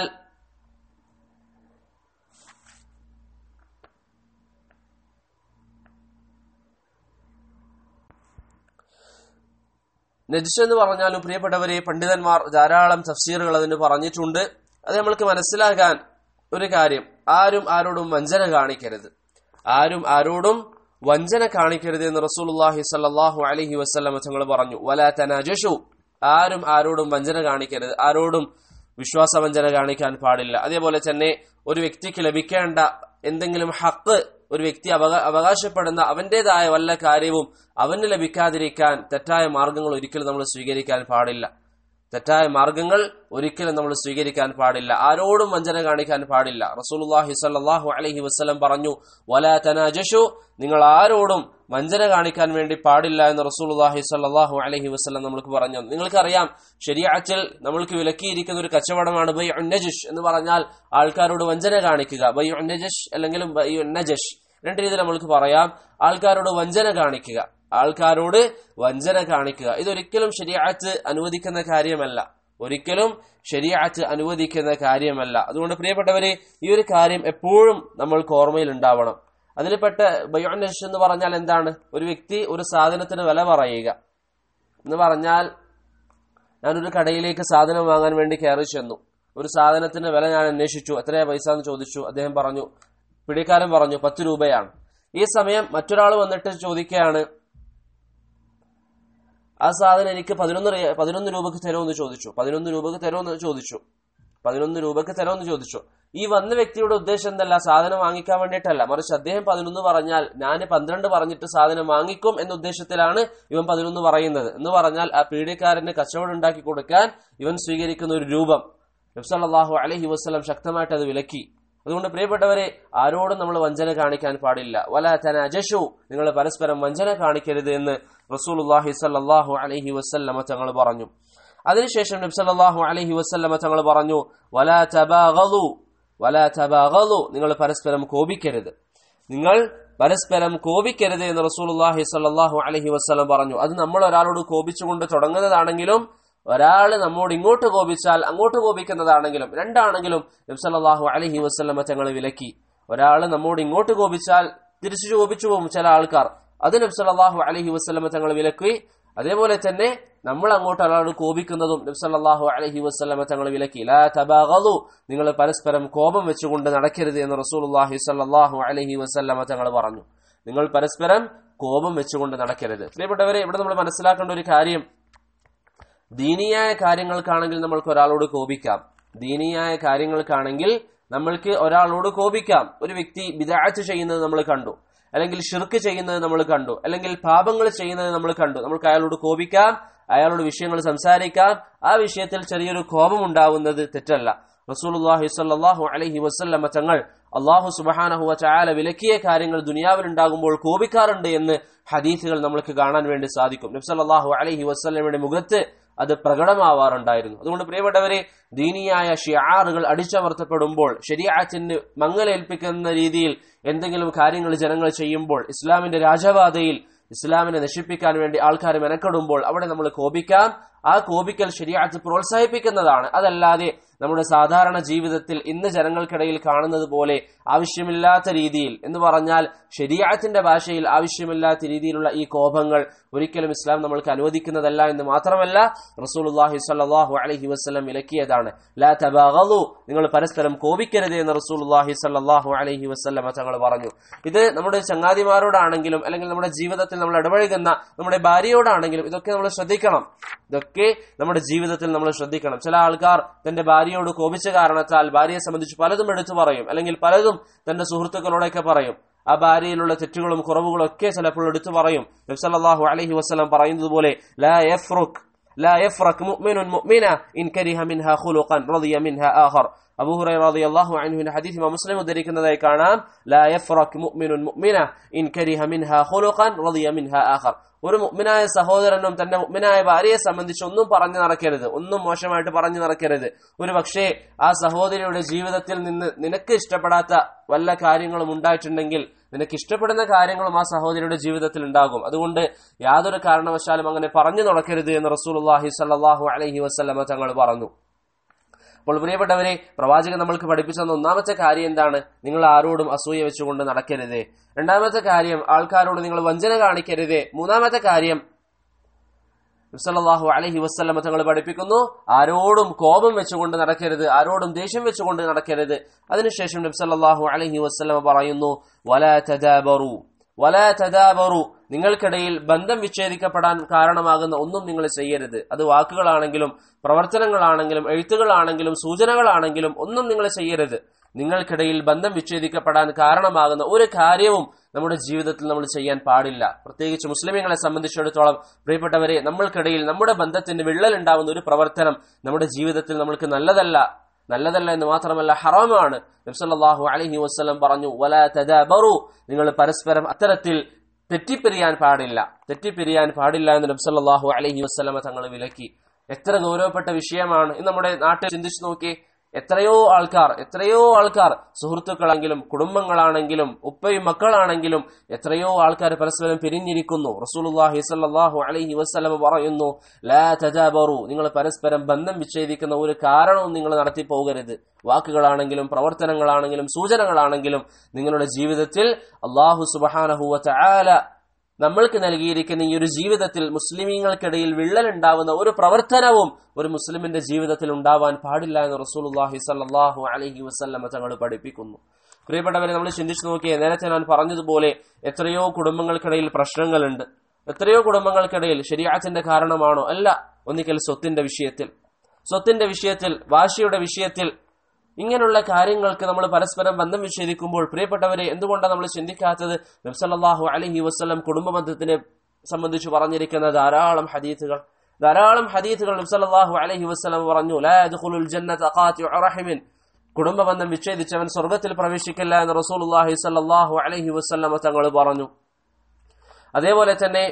നജിഷ് എന്ന് പറഞ്ഞാലും പ്രിയപ്പെട്ടവരെ പണ്ഡിതന്മാർ ധാരാളം തഫ്സീറുകൾ അതിന് പറഞ്ഞിട്ടുണ്ട് അത് നമ്മൾക്ക് മനസ്സിലാക്കാൻ ഒരു കാര്യം ആരും ആരോടും വഞ്ചന കാണിക്കരുത് ആരും ആരോടും വഞ്ചന കാണിക്കരുത് എന്ന് റസൂലുള്ളാഹി സ്വല്ലല്ലാഹു അലൈഹി വസല്ലം തങ്ങൾ പറഞ്ഞു വലാ തനാജഷു ആരും ആരോടും വഞ്ചന കാണിക്കരുത് ആരോടും വിശ്വാസവഞ്ചന കാണിക്കാൻ പാടില്ല അതേപോലെ തന്നെ ഒരു വ്യക്തിക്ക് ലഭിക്കേണ്ട എന്തെങ്കിലും ഹക്ക് ഒരു വ്യക്തി അവകാ അവകാശപ്പെടുന്ന അവന്റേതായ വല്ല കാര്യവും അവന് ലഭിക്കാതിരിക്കാൻ തെറ്റായ മാർഗങ്ങൾ ഒരിക്കലും നമ്മൾ സ്വീകരിക്കാൻ പാടില്ല തെറ്റായ മാർഗങ്ങൾ ഒരിക്കലും നമ്മൾ സ്വീകരിക്കാൻ പാടില്ല ആരോടും വഞ്ചന കാണിക്കാൻ പാടില്ല റസൂലുള്ളാഹി സ്വല്ലല്ലാഹു അലൈഹി വസല്ലം പറഞ്ഞു വലാ തനാജഷു നിങ്ങൾ ആരോടും വഞ്ചന കാണിക്കാൻ വേണ്ടി പാടില്ല എന്ന് റസൂലുള്ളാഹി സ്വല്ലല്ലാഹു അലൈഹി വസല്ലം നമ്മൾക്ക് പറഞ്ഞു നിങ്ങൾക്കറിയാം ശരിയാറ്റിൽ നമ്മൾക്ക് വിലക്കിയിരിക്കുന്ന ഒരു കച്ചവടമാണ് ബൈ ഉന്നജിഷ് എന്ന് പറഞ്ഞാൽ ആൾക്കാരോട് വഞ്ചന കാണിക്കുക ബൈ ഉന്നജഷ് അല്ലെങ്കിൽ ബൈ ഉന്നജഷ് രണ്ട് രീതിയിൽ നമ്മൾക്ക് പറയാം ആൾക്കാരോട് വഞ്ചന കാണിക്കുക ആൾക്കാരോട് വഞ്ചന കാണിക്കുക ഇതൊരിക്കലും ശരിയാറ്റ് അനുവദിക്കുന്ന കാര്യമല്ല ഒരിക്കലും ശരിയാറ്റ് അനുവദിക്കുന്ന കാര്യമല്ല അതുകൊണ്ട് പ്രിയപ്പെട്ടവരെ ഈ ഒരു കാര്യം എപ്പോഴും നമ്മൾക്ക് ഓർമ്മയിൽ ഉണ്ടാവണം അതിൽപ്പെട്ട ബയോനഷ് എന്ന് പറഞ്ഞാൽ എന്താണ് ഒരു വ്യക്തി ഒരു സാധനത്തിന് വില പറയുക എന്ന് പറഞ്ഞാൽ ഞാനൊരു കടയിലേക്ക് സാധനം വാങ്ങാൻ വേണ്ടി കയറി ചെന്നു ഒരു സാധനത്തിന്റെ വില ഞാൻ അന്വേഷിച്ചു എത്രയാ പൈസ എന്ന് ചോദിച്ചു അദ്ദേഹം പറഞ്ഞു പിടിക്കാരൻ പറഞ്ഞു പത്ത് രൂപയാണ് ഈ സമയം മറ്റൊരാൾ വന്നിട്ട് ചോദിക്കുകയാണ് ആ സാധനം എനിക്ക് പതിനൊന്ന് റിയ- പതിനൊന്ന് രൂപക്ക് തരുമെന്ന് ചോദിച്ചു പതിനൊന്ന് രൂപക്ക് തരുമെന്ന് ചോദിച്ചു പതിനൊന്ന് രൂപക്ക് തരുമെന്ന് ചോദിച്ചു ഈ വന്ന വ്യക്തിയുടെ ഉദ്ദേശം എന്തല്ല സാധനം വാങ്ങിക്കാൻ വേണ്ടിയിട്ടല്ല മറിച്ച് അദ്ദേഹം പതിനൊന്ന് പറഞ്ഞാൽ ഞാൻ പന്ത്രണ്ട് പറഞ്ഞിട്ട് സാധനം വാങ്ങിക്കും എന്ന ഉദ്ദേശത്തിലാണ് ഇവൻ പതിനൊന്ന് പറയുന്നത് എന്ന് പറഞ്ഞാൽ ആ പീഡിയക്കാരന് കച്ചവടം ഉണ്ടാക്കി കൊടുക്കാൻ ഇവൻ സ്വീകരിക്കുന്ന ഒരു രൂപം നബ്സല്ലാഹു അലഹി വസ്ലം ശക്തമായിട്ട് അത് വിലക്കി അതുകൊണ്ട് പ്രിയപ്പെട്ടവരെ ആരോടും നമ്മൾ വഞ്ചന കാണിക്കാൻ പാടില്ല വല തനജഷു നിങ്ങൾ പരസ്പരം വഞ്ചന കാണിക്കരുത് എന്ന് റസൂലുല്ലാഹി സല്ലാഹു അലഹി വസ്ല്ലമ തങ്ങൾ പറഞ്ഞു അതിനുശേഷം നബ്സല്ലാഹു അലഹി വസ്ല്ലമ തങ്ങൾ പറഞ്ഞു വല തബാഗലു വല തബാഗലു നിങ്ങൾ പരസ്പരം കോപിക്കരുത് നിങ്ങൾ പരസ്പരം കോപിക്കരുത് എന്ന് റസൂലുല്ലാഹി സല്ലാഹു അലഹി വസ്ലം പറഞ്ഞു അത് നമ്മൾ ഒരാളോട് കോപിച്ചുകൊണ്ട് തുടങ്ങുന്നതാണെങ്കിലും ഒരാൾ നമ്മോട് ഇങ്ങോട്ട് കോപിച്ചാൽ അങ്ങോട്ട് കോപിക്കുന്നതാണെങ്കിലും രണ്ടാണെങ്കിലും നബ്സല്ലാഹു അലഹി വസ്ലമ തങ്ങൾ വിലക്കി ഒരാൾ നമ്മോട് ഇങ്ങോട്ട് കോപിച്ചാൽ തിരിച്ചു കോപിച്ചു പോകും ചില ആൾക്കാർ അത് നബ്സല്ലാഹു അലഹി വസ്ലമ തങ്ങൾ വിലക്കി അതേപോലെ തന്നെ നമ്മൾ അങ്ങോട്ട് ഒരാളോട് കോപിക്കുന്നതും നബ്സല്ലാഹു അലഹി വസ്ലമ തങ്ങൾ വിലക്കി ലാ തബാഗലു നിങ്ങൾ പരസ്പരം കോപം വെച്ചുകൊണ്ട് നടക്കരുത് എന്ന് റസൂലുല്ലാഹി സല്ലാഹു അലഹി വസ്ലമ തങ്ങൾ പറഞ്ഞു നിങ്ങൾ പരസ്പരം കോപം വെച്ചുകൊണ്ട് നടക്കരുത് പ്രിയപ്പെട്ടവരെ ഇവിടെ നമ്മൾ മനസ്സിലാക്കേണ്ട ഒരു കാര്യം ദീനിയായ കാര്യങ്ങൾക്കാണെങ്കിൽ നമ്മൾക്ക് ഒരാളോട് കോപിക്കാം ദീനിയായ കാര്യങ്ങൾക്കാണെങ്കിൽ നമ്മൾക്ക് ഒരാളോട് കോപിക്കാം ഒരു വ്യക്തി വിദാഴ്ച ചെയ്യുന്നത് നമ്മൾ കണ്ടു അല്ലെങ്കിൽ ഷിർക്ക് ചെയ്യുന്നത് നമ്മൾ കണ്ടു അല്ലെങ്കിൽ പാപങ്ങൾ ചെയ്യുന്നത് നമ്മൾ കണ്ടു നമുക്ക് അയാളോട് കോപിക്കാം അയാളോട് വിഷയങ്ങൾ സംസാരിക്കാം ആ വിഷയത്തിൽ ചെറിയൊരു കോപം ഉണ്ടാവുന്നത് തെറ്റല്ല റസൂലുള്ളാഹി സ്വല്ലല്ലാഹു അലൈഹി വസല്ലമ തങ്ങൾ അള്ളാഹു സുബഹാനഹു ചായാല വിലക്കിയ കാര്യങ്ങൾ ദുനിയാവിൽ ഉണ്ടാകുമ്പോൾ കോപിക്കാറുണ്ട് എന്ന് ഹദീസുകൾ നമുക്ക് കാണാൻ വേണ്ടി സാധിക്കും നബ്സല്ലാഹു അലൈഹി വസ്ല്ലമയുടെ മുഖത്ത് അത് പ്രകടമാവാറുണ്ടായിരുന്നു അതുകൊണ്ട് പ്രിയപ്പെട്ടവരെ ദീനിയായ ഷിയാറുകൾ അടിച്ചമർത്തപ്പെടുമ്പോൾ ശരിയാറ്റിന് മങ്ങലേൽപ്പിക്കുന്ന രീതിയിൽ എന്തെങ്കിലും കാര്യങ്ങൾ ജനങ്ങൾ ചെയ്യുമ്പോൾ ഇസ്ലാമിന്റെ രാജപാതയിൽ ഇസ്ലാമിനെ നശിപ്പിക്കാൻ വേണ്ടി ആൾക്കാർ മെനക്കെടുമ്പോൾ അവിടെ നമ്മൾ കോപിക്കാം ആ കോപിക്കൽ ശരിയാറ്റ് പ്രോത്സാഹിപ്പിക്കുന്നതാണ് അതല്ലാതെ നമ്മുടെ സാധാരണ ജീവിതത്തിൽ ഇന്ന് ജനങ്ങൾക്കിടയിൽ കാണുന്നത് പോലെ ആവശ്യമില്ലാത്ത രീതിയിൽ എന്ന് പറഞ്ഞാൽ ശരിയാത്തിന്റെ ഭാഷയിൽ ആവശ്യമില്ലാത്ത രീതിയിലുള്ള ഈ കോപങ്ങൾ ഒരിക്കലും ഇസ്ലാം നമ്മൾക്ക് അനുവദിക്കുന്നതല്ല എന്ന് മാത്രമല്ല റസൂലുല്ലാഹി സല്ലാഹു അലഹി വസ്ലം വിലക്കിയതാണ് ലാ തബാഗലു നിങ്ങൾ പരസ്പരം കോപിക്കരുത് എന്ന് റസൂലുല്ലാഹി സല്ലാഹു അലഹി വസ്ലം തങ്ങൾ പറഞ്ഞു ഇത് നമ്മുടെ ചങ്ങാതിമാരോടാണെങ്കിലും അല്ലെങ്കിൽ നമ്മുടെ ജീവിതത്തിൽ നമ്മൾ ഇടപഴകുന്ന നമ്മുടെ ഭാര്യയോടാണെങ്കിലും ഇതൊക്കെ നമ്മൾ ശ്രദ്ധിക്കണം ഇതൊക്കെ നമ്മുടെ ജീവിതത്തിൽ നമ്മൾ ശ്രദ്ധിക്കണം ചില ആൾക്കാർ തന്റെ ഭാര്യയോട് കോപിച്ച കാരണത്താൽ ഭാര്യയെ സംബന്ധിച്ച് പലതും എടുത്തു പറയും അല്ലെങ്കിൽ പലതും തന്റെ സുഹൃത്തുക്കളോടൊക്കെ പറയും ആ ഭാര്യയിലുള്ള തെറ്റുകളും കുറവുകളും ഒക്കെ ചിലപ്പോൾ എടുത്തു പറയും നബ്സല്ലാഹു അലഹി വസ്ലം പറയുന്നത് പോലെ ലാ യഫ്റുഖ് لا يفرق مؤمن مؤمنة إن كره منها خلقا رضي منها آخر അബൂ ഹുറൈറ റളിയല്ലാഹു അൻഹുവിന്റെ ഹദീസ് ഇമാം മുസ്ലിം ഉദ്ധരിക്കുന്നതായി കാണാം ലാ യഫ്റഖ് മുഅ്മിനുൻ മുഅ്മിന ഇൻ കരിഹ മിൻഹാ ഖുലുഖൻ റളിയ മിൻഹാ ആഖർ ഒരു മുഅ്മിനായ സഹോദരനും തന്റെ മുഅ്മിനായ ഭാര്യയെ സംബന്ധിച്ച് ഒന്നും പറഞ്ഞു നടക്കരുത് ഒന്നും മോശമായിട്ട് പറഞ്ഞു നടക്കരുത് ഒരു പക്ഷേ ആ സഹോദരിയുടെ ജീവിതത്തിൽ നിന്ന് നിനക്ക് ഇഷ്ടപ്പെടാത്ത വല്ല കാര്യങ്ങളും ഉണ്ടായിട്ടുണ്ടെങ്കിൽ നിനക്ക് ഇഷ്ടപ്പെടുന്ന കാര്യങ്ങളും ആ സഹോദരിയുടെ ജീവിതത്തിൽ ഉണ്ടാകും അതുകൊണ്ട് യാതൊരു കാരണവശാലും അങ്ങനെ പറഞ്ഞു നടക്കരുത് എന്ന് റസൂലുള്ളാഹി സ്വല്ലല്ലാഹു അലൈഹി വസല്ലമ തങ്ങൾ പറഞ്ഞു അപ്പോൾ പ്രിയപ്പെട്ടവരെ പ്രവാചകൻ നമ്മൾക്ക് പഠിപ്പിച്ച ഒന്നാമത്തെ കാര്യം എന്താണ് നിങ്ങൾ ആരോടും അസൂയ വെച്ചുകൊണ്ട് നടക്കരുത് രണ്ടാമത്തെ കാര്യം ആൾക്കാരോട് നിങ്ങൾ വഞ്ചന കാണിക്കരുത് മൂന്നാമത്തെ കാര്യം സല്ലല്ലാഹു അലൈഹി വസ്ലമ തങ്ങൾ പഠിപ്പിക്കുന്നു ആരോടും കോപം വെച്ചുകൊണ്ട് നടക്കരുത് ആരോടും ദേഷ്യം വെച്ചുകൊണ്ട് നടക്കരുത് അതിനുശേഷം നബ്സല്ലാഹു അലൈഹി വസ്ലമ പറയുന്നു വല തദാബറു വല തദാബറു നിങ്ങൾക്കിടയിൽ ബന്ധം വിച്ഛേദിക്കപ്പെടാൻ കാരണമാകുന്ന ഒന്നും നിങ്ങൾ ചെയ്യരുത് അത് വാക്കുകളാണെങ്കിലും പ്രവർത്തനങ്ങളാണെങ്കിലും എഴുത്തുകളാണെങ്കിലും സൂചനകളാണെങ്കിലും ഒന്നും നിങ്ങൾ ചെയ്യരുത് നിങ്ങൾക്കിടയിൽ ബന്ധം വിച്ഛേദിക്കപ്പെടാൻ കാരണമാകുന്ന ഒരു കാര്യവും നമ്മുടെ ജീവിതത്തിൽ നമ്മൾ ചെയ്യാൻ പാടില്ല പ്രത്യേകിച്ച് മുസ്ലിമീങ്ങളെ സംബന്ധിച്ചിടത്തോളം പ്രിയപ്പെട്ടവരെ നമ്മൾക്കിടയിൽ നമ്മുടെ ബന്ധത്തിന് വിള്ളൽ ഉണ്ടാവുന്ന ഒരു പ്രവർത്തനം നമ്മുടെ ജീവിതത്തിൽ നമ്മൾക്ക് നല്ലതല്ല നല്ലതല്ല എന്ന് മാത്രമല്ല ഹറാമാണ് നബ്സല്ലാഹു അലഹി വസ്ലം പറഞ്ഞു വല തദാബറു നിങ്ങൾ പരസ്പരം അത്തരത്തിൽ തെറ്റിപ്പിരിയാൻ പാടില്ല തെറ്റിപ്പിരിയാൻ പാടില്ല എന്ന് നബ്സല്ലാഹു അലഹി വസ്ലമ തങ്ങൾ വിലക്കി എത്ര ഗൗരവപ്പെട്ട വിഷയമാണ് ഇന്ന് നമ്മുടെ നാട്ടിൽ ചിന്തിച്ചു നോക്കി എത്രയോ ആൾക്കാർ എത്രയോ ആൾക്കാർ സുഹൃത്തുക്കളാണെങ്കിലും കുടുംബങ്ങളാണെങ്കിലും ഉപ്പയും മക്കളാണെങ്കിലും എത്രയോ ആൾക്കാർ പരസ്പരം പിരിഞ്ഞിരിക്കുന്നു റസൂലുള്ളാഹി സ്വല്ലല്ലാഹു അലൈഹി വസല്ലം പറയുന്നു ലാ തജാബറു നിങ്ങൾ പരസ്പരം ബന്ധം വിച്ഛേദിക്കുന്ന ഒരു കാരണവും നിങ്ങൾ നടത്തി പോകരുത് വാക്കുകളാണെങ്കിലും പ്രവർത്തനങ്ങളാണെങ്കിലും സൂചനകളാണെങ്കിലും നിങ്ങളുടെ ജീവിതത്തിൽ അള്ളാഹു സുബഹാനഹു വതആല നമ്മൾക്ക് നൽകിയിരിക്കുന്ന ഈ ഒരു ജീവിതത്തിൽ മുസ്ലിമീങ്ങൾക്കിടയിൽ വിള്ളൽ ഉണ്ടാവുന്ന ഒരു പ്രവർത്തനവും ഒരു മുസ്ലിമിന്റെ ജീവിതത്തിൽ ഉണ്ടാവാൻ പാടില്ല എന്ന് റസൂലുള്ളാഹി സല്ലല്ലാഹു അലൈഹി വസല്ലമ തങ്ങൾ പഠിപ്പിക്കുന്നു പ്രിയപ്പെട്ടവരെ നമ്മൾ ചിന്തിച്ചു നോക്കിയേ നേരത്തെ ഞാൻ പറഞ്ഞതുപോലെ എത്രയോ കുടുംബങ്ങൾക്കിടയിൽ പ്രശ്നങ്ങളുണ്ട് എത്രയോ കുടുംബങ്ങൾക്കിടയിൽ ശരിയാത്തിന്റെ കാരണമാണോ അല്ല ഒന്നിക്കൽ സ്വത്തിന്റെ വിഷയത്തിൽ സ്വത്തിന്റെ വിഷയത്തിൽ വാശിയുടെ വിഷയത്തിൽ ഇങ്ങനെയുള്ള കാര്യങ്ങൾക്ക് നമ്മൾ പരസ്പരം ബന്ധം വിച്ഛേദിക്കുമ്പോൾ പ്രിയപ്പെട്ടവരെ എന്തുകൊണ്ടാണ് നമ്മൾ ചിന്തിക്കാത്തത് നബ്സല്ലാഹു അലഹി വസ്ലം കുടുംബ ബന്ധത്തിനെ സംബന്ധിച്ച് പറഞ്ഞിരിക്കുന്ന ധാരാളം ഹദീത്തുകൾ ധാരാളം ഹദീത്തുകൾ നബ്സല്ലാഹു അലഹി വസ്ലം പറഞ്ഞു ലാഖുൽ ജന്നത്ത് കുടുംബ ബന്ധം വിച്ഛേദിച്ചവൻ സ്വർഗത്തിൽ പ്രവേശിക്കില്ല എന്ന് റസൂലുള്ളാഹി സല്ലല്ലാഹു അലൈഹി വസല്ലമ തങ്ങൾ പറഞ്ഞു അതേപോലെ തന്നെ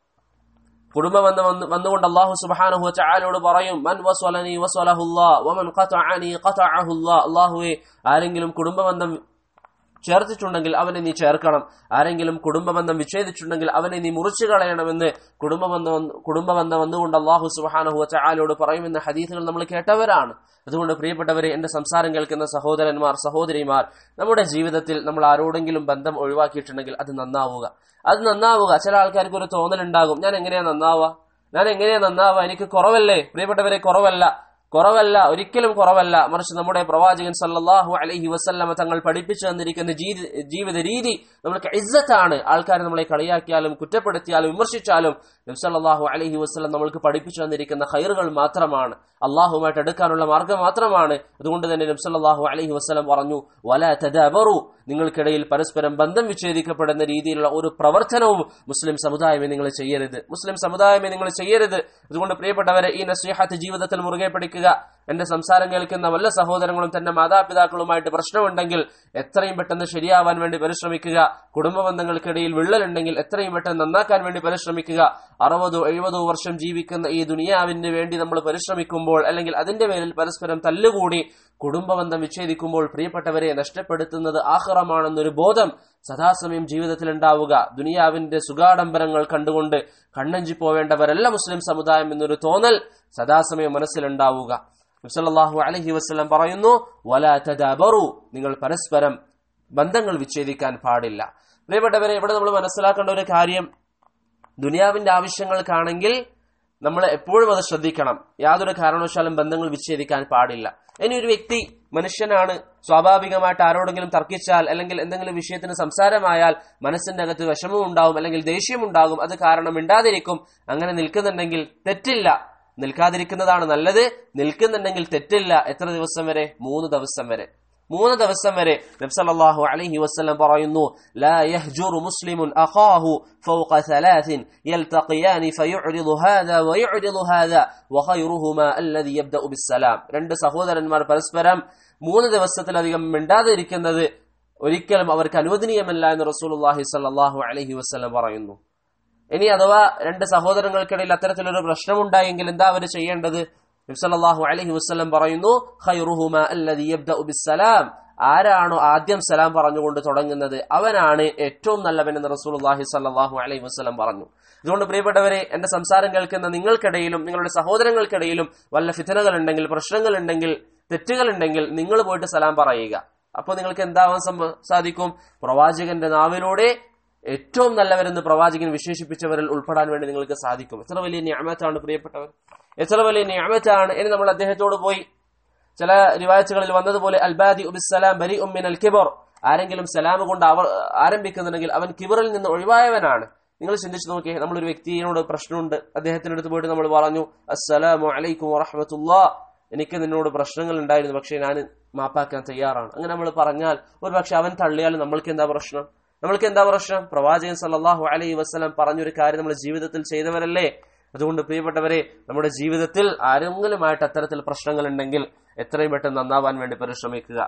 കുടുംബ ബന്ധം വന്നുകൊണ്ട് അള്ളാഹു സുബ്ഹാനഹു വതആലയോട് പറയും മൻ വസ്വലനി വസ്വലഹുല്ലാ വമൻ ഖതഅനി ഖതഅഹുല്ലാ അല്ലാഹുവേ ആരെങ്കിലും കുടുംബ ബന്ധം ചേർത്തിട്ടുണ്ടെങ്കിൽ അവനെ നീ ചേർക്കണം ആരെങ്കിലും കുടുംബബന്ധം വിച്ഛേദിച്ചിട്ടുണ്ടെങ്കിൽ അവനെ നീ മുറിച്ചു കളയണമെന്ന് കുടുംബബന്ധം കുടുംബബന്ധം വന്നുകൊണ്ട് അള്ളാഹു സുബാനഹു ചാലോട് പറയുമെന്ന ഹദീസുകൾ നമ്മൾ കേട്ടവരാണ് അതുകൊണ്ട് പ്രിയപ്പെട്ടവരെ എന്റെ സംസാരം കേൾക്കുന്ന സഹോദരന്മാർ സഹോദരിമാർ നമ്മുടെ ജീവിതത്തിൽ നമ്മൾ ആരോടെങ്കിലും ബന്ധം ഒഴിവാക്കിയിട്ടുണ്ടെങ്കിൽ അത് നന്നാവുക അത് നന്നാവുക ചില ആൾക്കാർക്ക് ഒരു തോന്നലുണ്ടാകും ഞാൻ എങ്ങനെയാ നന്നാവുക ഞാൻ എങ്ങനെയാ നന്നാവുക എനിക്ക് കുറവല്ലേ പ്രിയപ്പെട്ടവരെ കുറവല്ല കുറവല്ല ഒരിക്കലും കുറവല്ല മറിച്ച് നമ്മുടെ പ്രവാചകൻ സല്ലല്ലാഹു അലൈഹി വസല്ലമ തങ്ങൾ പഠിപ്പിച്ചു തന്നിരിക്കുന്ന ജീവിത രീതി നമ്മൾക്ക് ഇസ്സത്താണ് ആൾക്കാർ നമ്മളെ കളിയാക്കിയാലും കുറ്റപ്പെടുത്തിയാലും വിമർശിച്ചാലും നബ്സല്ലാഹു അലൈഹി വസ്ലം നമ്മൾക്ക് പഠിപ്പിച്ചു തന്നിരിക്കുന്ന ഹൈറുകൾ മാത്രമാണ് അള്ളാഹുമായിട്ട് എടുക്കാനുള്ള മാർഗം മാത്രമാണ് അതുകൊണ്ട് തന്നെ നബ്സല്ലാഹു അലൈഹി വസ്ലം പറഞ്ഞു വല തദബറു നിങ്ങൾക്കിടയിൽ പരസ്പരം ബന്ധം വിച്ഛേദിക്കപ്പെടുന്ന രീതിയിലുള്ള ഒരു പ്രവർത്തനവും മുസ്ലിം സമുദായമേ നിങ്ങൾ ചെയ്യരുത് മുസ്ലിം സമുദായമേ നിങ്ങൾ ചെയ്യരുത് അതുകൊണ്ട് പ്രിയപ്പെട്ടവരെ ഈ നസീഹത്ത് ജീവിതത്തിൽ മുറുകെ പിടിക്കുക എന്റെ സംസാരം കേൾക്കുന്ന വല്ല സഹോദരങ്ങളും തന്റെ മാതാപിതാക്കളുമായിട്ട് പ്രശ്നമുണ്ടെങ്കിൽ എത്രയും പെട്ടെന്ന് ശരിയാവാൻ വേണ്ടി പരിശ്രമിക്കുക കുടുംബ ബന്ധങ്ങൾക്കിടയിൽ വിള്ളലുണ്ടെങ്കിൽ എത്രയും പെട്ടെന്ന് നന്നാക്കാൻ വേണ്ടി പരിശ്രമിക്കുക അറുപതോ എഴുപതോ വർഷം ജീവിക്കുന്ന ഈ ദുനിയാവിന് വേണ്ടി നമ്മൾ പരിശ്രമിക്കുമ്പോൾ അല്ലെങ്കിൽ അതിന്റെ പേരിൽ പരസ്പരം തല്ലുകൂടി കുടുംബബന്ധം വിച്ഛേദിക്കുമ്പോൾ പ്രിയപ്പെട്ടവരെ നഷ്ടപ്പെടുത്തുന്നത് ആഹ്റമാണെന്നൊരു ബോധം സദാസമയം ജീവിതത്തിൽ ഉണ്ടാവുക ദുനിയാവിന്റെ സുഖാഡംബരങ്ങൾ കണ്ടുകൊണ്ട് കണ്ണഞ്ചി പോവേണ്ടവരല്ല മുസ്ലിം സമുദായം എന്നൊരു തോന്നൽ സദാസമയം മനസ്സിലുണ്ടാവുക നബ്സല്ലാഹു അലഹി വസ്ലം പറയുന്നു വലാ തദാബറു നിങ്ങൾ പരസ്പരം ബന്ധങ്ങൾ വിച്ഛേദിക്കാൻ പാടില്ല പ്രിയപ്പെട്ടവരെ ഇവിടെ നമ്മൾ മനസ്സിലാക്കേണ്ട ഒരു കാര്യം ദുനിയാവിന്റെ ആവശ്യങ്ങൾക്കാണെങ്കിൽ നമ്മൾ എപ്പോഴും അത് ശ്രദ്ധിക്കണം യാതൊരു കാരണവശാലും ബന്ധങ്ങൾ വിച്ഛേദിക്കാൻ പാടില്ല ഇനി ഒരു വ്യക്തി മനുഷ്യനാണ് സ്വാഭാവികമായിട്ട് ആരോടെങ്കിലും തർക്കിച്ചാൽ അല്ലെങ്കിൽ എന്തെങ്കിലും വിഷയത്തിന് സംസാരമായാൽ മനസ്സിന്റെ അകത്ത് വിഷമം ഉണ്ടാവും അല്ലെങ്കിൽ ദേഷ്യം ഉണ്ടാകും അത് കാരണം മിണ്ടാതിരിക്കും അങ്ങനെ നിൽക്കുന്നുണ്ടെങ്കിൽ തെറ്റില്ല നിൽക്കാതിരിക്കുന്നതാണ് നല്ലത് നിൽക്കുന്നുണ്ടെങ്കിൽ തെറ്റില്ല എത്ര ദിവസം വരെ മൂന്ന് ദിവസം വരെ മൂന്ന് ദിവസം വരെ നബ്സല്ലാഹു അലൈഹി വസ്ലം പറയുന്നു لا يهجر مسلم أخاه فوق ثلاث يلتقيان فيعرض هذا ويعرض هذا وخيرهما الذي يبدأ بالسلام രണ്ട് സഹോദരന്മാർ പരസ്പരം മൂന്ന് ദിവസത്തിലധികം മിണ്ടാതിരിക്കുന്നത് ഒരിക്കലും അവർക്ക് അനുവദനീയമല്ല എന്ന് റസൂലുള്ളാഹി സ്വല്ലല്ലാഹു അലൈഹി വസല്ലം പറയുന്നു ഇനി അഥവാ രണ്ട് സഹോദരങ്ങൾക്കിടയിൽ അത്തരത്തിലൊരു പ്രശ്നമുണ്ടായെങ്കിൽ എന്താ അവർ ചെയ്യേണ്ടത് നബ്സല്ലാഹു അലൈഹി വസ്ലം പറയുന്നു ഖൈറുഹുമ അല്ലദി യബ്ദഉ ബിസ്സലാം ആരാണോ ആദ്യം സലാം പറഞ്ഞുകൊണ്ട് തുടങ്ങുന്നത് അവനാണ് ഏറ്റവും നല്ലവൻ എന്ന് റസൂലുള്ളാഹി സ്വല്ലല്ലാഹു അലൈഹി വസല്ലം പറഞ്ഞു അതുകൊണ്ട് പ്രിയപ്പെട്ടവരെ എന്റെ സംസാരം കേൾക്കുന്ന നിങ്ങൾക്കിടയിലും നിങ്ങളുടെ സഹോദരങ്ങൾക്കിടയിലും വല്ല ഫിതനകൾ ഉണ്ടെങ്കിൽ പ്രശ്നങ്ങൾ ഉണ്ടെങ്കിൽ തെറ്റുകൾ ഉണ്ടെങ്കിൽ നിങ്ങൾ പോയിട്ട് സലാം പറയുക അപ്പോൾ നിങ്ങൾക്ക് എന്താവാൻ സാധിക്കും പ്രവാചകന്റെ നാവിലൂടെ ഏറ്റവും നല്ലവരെന്ന് പ്രവാചകൻ വിശേഷിപ്പിച്ചവരിൽ ഉൾപ്പെടാൻ വേണ്ടി നിങ്ങൾക്ക് സാധിക്കും എത്ര വലിയ ഞാമത്താണ് പ്രിയപ്പെട്ടവർ എത്ര വലിയ ഞാമത്താണ് ഇനി നമ്മൾ അദ്ദേഹത്തോട് പോയി ചില റിവായത്തുകളിൽ വന്നതുപോലെ അൽബാദി ഉബിസ്സലാം ബരി ഉമ്മിൻ അൽ കിബർ ആരെങ്കിലും സലാം കൊണ്ട് അവർ ആരംഭിക്കുന്നുണ്ടെങ്കിൽ അവൻ കിബറിൽ നിന്ന് ഒഴിവായവനാണ് നിങ്ങൾ ചിന്തിച്ചു നോക്കിയേ നമ്മളൊരു വ്യക്തിയോട് പ്രശ്നമുണ്ട് അദ്ദേഹത്തിന്റെ അടുത്ത് പോയിട്ട് നമ്മൾ പറഞ്ഞു അസ്സലാമു അലൈക്കും വറഹമത്തുല്ലാ എനിക്ക് നിന്നോട് പ്രശ്നങ്ങൾ ഉണ്ടായിരുന്നു പക്ഷെ ഞാൻ മാപ്പാക്കാൻ തയ്യാറാണ് അങ്ങനെ നമ്മൾ പറഞ്ഞാൽ ഒരു പക്ഷെ അവൻ തള്ളിയാൽ നമ്മൾക്ക് എന്താ പ്രശ്നം നമ്മൾക്ക് എന്താ പ്രശ്നം പ്രവാചകൻ സല്ലാഹു അലൈഹി വസ്ലം പറഞ്ഞൊരു കാര്യം നമ്മൾ ജീവിതത്തിൽ ചെയ്തവരല്ലേ അതുകൊണ്ട് പ്രിയപ്പെട്ടവരെ നമ്മുടെ ജീവിതത്തിൽ ആരെങ്കിലുമായിട്ട് അത്തരത്തിൽ പ്രശ്നങ്ങൾ ഉണ്ടെങ്കിൽ എത്രയും പെട്ടെന്ന് നന്നാവാൻ വേണ്ടി പരിശ്രമിക്കുക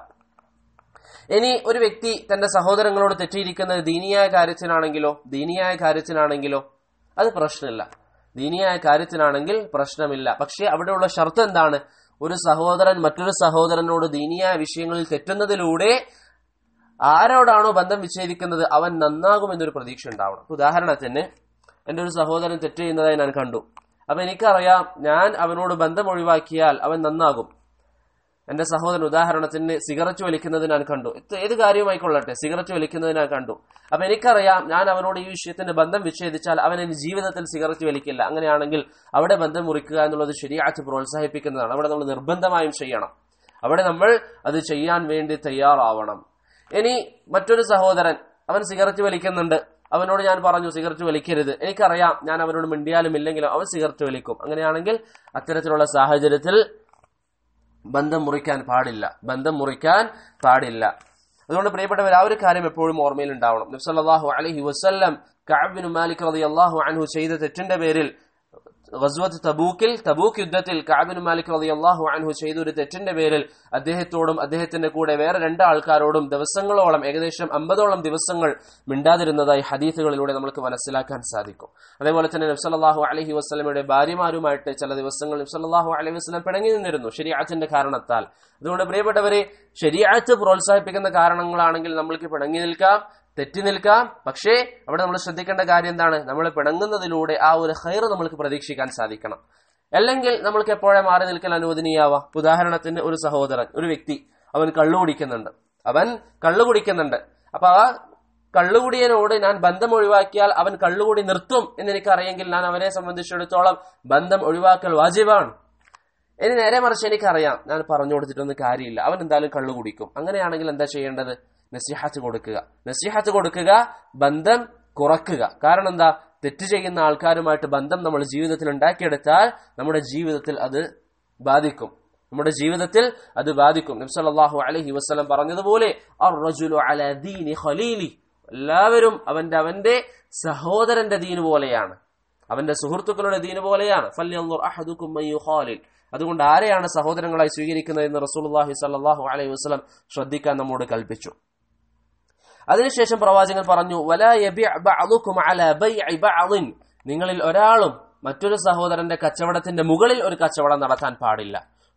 ഇനി ഒരു വ്യക്തി തന്റെ സഹോദരങ്ങളോട് തെറ്റിയിരിക്കുന്നത് ദീനിയായ കാര്യത്തിനാണെങ്കിലോ ദീനിയായ കാര്യത്തിനാണെങ്കിലോ അത് പ്രശ്നമില്ല ദീനിയായ കാര്യത്തിനാണെങ്കിൽ പ്രശ്നമില്ല പക്ഷെ അവിടെയുള്ള ഷർത്ത് എന്താണ് ഒരു സഹോദരൻ മറ്റൊരു സഹോദരനോട് ദീനിയായ വിഷയങ്ങളിൽ തെറ്റുന്നതിലൂടെ ആരോടാണോ ബന്ധം വിച്ഛേദിക്കുന്നത് അവൻ നന്നാകുമെന്നൊരു പ്രതീക്ഷ ഉണ്ടാവണം ഉദാഹരണത്തിന് എന്റെ ഒരു സഹോദരൻ തെറ്റ് ചെയ്യുന്നതായി ഞാൻ കണ്ടു അപ്പൊ എനിക്കറിയാം ഞാൻ അവനോട് ബന്ധം ഒഴിവാക്കിയാൽ അവൻ നന്നാകും എന്റെ സഹോദരൻ ഉദാഹരണത്തിന് സിഗരറ്റ് വലിക്കുന്നത് ഞാൻ കണ്ടു ഇത് ഏത് കാര്യവുമായിക്കൊള്ളട്ടെ സിഗരറ്റ് വലിക്കുന്നത് ഞാൻ കണ്ടു അപ്പൊ എനിക്കറിയാം ഞാൻ അവനോട് ഈ വിഷയത്തിന്റെ ബന്ധം വിച്ഛേദിച്ചാൽ അവൻ എന്റെ ജീവിതത്തിൽ സിഗരറ്റ് വലിക്കില്ല അങ്ങനെയാണെങ്കിൽ അവിടെ ബന്ധം മുറിക്കുക എന്നുള്ളത് ശരിയാച്ച് പ്രോത്സാഹിപ്പിക്കുന്നതാണ് അവിടെ നമ്മൾ നിർബന്ധമായും ചെയ്യണം അവിടെ നമ്മൾ അത് ചെയ്യാൻ വേണ്ടി തയ്യാറാവണം ഇനി മറ്റൊരു സഹോദരൻ അവൻ സിഗരറ്റ് വലിക്കുന്നുണ്ട് അവനോട് ഞാൻ പറഞ്ഞു സിഗരറ്റ് വലിക്കരുത് എനിക്കറിയാം ഞാൻ അവനോട് മിണ്ടിയാലും ഇല്ലെങ്കിലും അവൻ സിഗരറ്റ് വലിക്കും അങ്ങനെയാണെങ്കിൽ അത്തരത്തിലുള്ള സാഹചര്യത്തിൽ ബന്ധം മുറിക്കാൻ പാടില്ല ബന്ധം മുറിക്കാൻ പാടില്ല അതുകൊണ്ട് പ്രിയപ്പെട്ടവർ ആ ഒരു കാര്യം എപ്പോഴും ഓർമ്മയിൽ ഉണ്ടാവണം നബ്സല്ലാഹു അലഹി വസ്ല്ലം കഅബിന് മാലിക് റളിയല്ലാഹു അൻഹു ചെയ്ത തെറ്റിന്റെ പേരിൽ ഗസ്വത്ത് തബൂക്കിൽ തബൂക്ക് യുദ്ധത്തിൽ കാബിന് മാലിക് റളിയല്ലാഹു അൻഹു ചെയ്ത ഒരു തെറ്റിന്റെ പേരിൽ അദ്ദേഹത്തോടും അദ്ദേഹത്തിന്റെ കൂടെ വേറെ രണ്ട് ആൾക്കാരോടും ദിവസങ്ങളോളം ഏകദേശം അമ്പതോളം ദിവസങ്ങൾ മിണ്ടാതിരുന്നതായി ഹദീസുകളിലൂടെ നമുക്ക് മനസ്സിലാക്കാൻ സാധിക്കും അതേപോലെ തന്നെ നബ്സല്ലാഹു അലഹി വസ്ലമയുടെ ഭാര്യമാരുമായിട്ട് ചില ദിവസങ്ങൾ നബ്സല്ലാഹു അലൈഹി വസ്ലം പിണങ്ങി നിന്നിരുന്നു ശരിയാറ്റിന്റെ കാരണത്താൽ അതുകൊണ്ട് പ്രിയപ്പെട്ടവരെ ശരിയാറ്റ് പ്രോത്സാഹിപ്പിക്കുന്ന കാരണങ്ങളാണെങ്കിൽ നമ്മൾക്ക് പിണങ്ങി നിൽക്കാം തെറ്റി നിൽക്കാം പക്ഷേ അവിടെ നമ്മൾ ശ്രദ്ധിക്കേണ്ട കാര്യം എന്താണ് നമ്മൾ പിണങ്ങുന്നതിലൂടെ ആ ഒരു ഹൈർ നമ്മൾക്ക് പ്രതീക്ഷിക്കാൻ സാധിക്കണം അല്ലെങ്കിൽ നമ്മൾക്ക് എപ്പോഴേ മാറി നിൽക്കൽ അനുവദനീയാവാം ഉദാഹരണത്തിന് ഒരു സഹോദരൻ ഒരു വ്യക്തി അവൻ കള്ളു കുടിക്കുന്നുണ്ട് അവൻ കള്ളു കുടിക്കുന്നുണ്ട് അപ്പൊ ആ കള്ളുകുടിയനോട് ഞാൻ ബന്ധം ഒഴിവാക്കിയാൽ അവൻ കള്ളുകൂടി നിർത്തും എന്ന് എനിക്കറിയെങ്കിൽ ഞാൻ അവനെ സംബന്ധിച്ചിടത്തോളം ബന്ധം ഒഴിവാക്കൽ വാജിബാണ് ഇനി നേരെ മറിച്ച് എനിക്കറിയാം ഞാൻ പറഞ്ഞു കൊടുത്തിട്ടൊന്നും കാര്യമില്ല അവൻ എന്തായാലും കള്ളു കുടിക്കും അങ്ങനെയാണെങ്കിൽ എന്താ ചെയ്യേണ്ടത് നസിഹത്ത് കൊടുക്കുക നസിഹത്ത് കൊടുക്കുക ബന്ധം കുറക്കുക കാരണം എന്താ തെറ്റ് ചെയ്യുന്ന ആൾക്കാരുമായിട്ട് ബന്ധം നമ്മൾ ജീവിതത്തിൽ ഉണ്ടാക്കിയെടുത്താൽ നമ്മുടെ ജീവിതത്തിൽ അത് ബാധിക്കും നമ്മുടെ ജീവിതത്തിൽ അത് ബാധിക്കും നബ്സല്ലാഹു അലഹി വസ്ലം പറഞ്ഞതുപോലെ എല്ലാവരും അവന്റെ അവന്റെ സഹോദരന്റെ ദീന് പോലെയാണ് അവന്റെ സുഹൃത്തുക്കളുടെ ദീന് പോലെയാണ് അതുകൊണ്ട് ആരെയാണ് സഹോദരങ്ങളായി സ്വീകരിക്കുന്നത് എന്ന് റസൂലുള്ളാഹി സല്ലാഹു അലൈഹി വസ്ലം ശ്രദ്ധിക്കാൻ നമ്മോട് കൽപ്പിച്ചു അതിനുശേഷം പ്രവാചകൻ പറഞ്ഞു നിങ്ങളിൽ ഒരാളും മറ്റൊരു സഹോദരന്റെ കച്ചവടത്തിന്റെ മുകളിൽ ഒരു കച്ചവടം നടത്താൻ പാടില്ല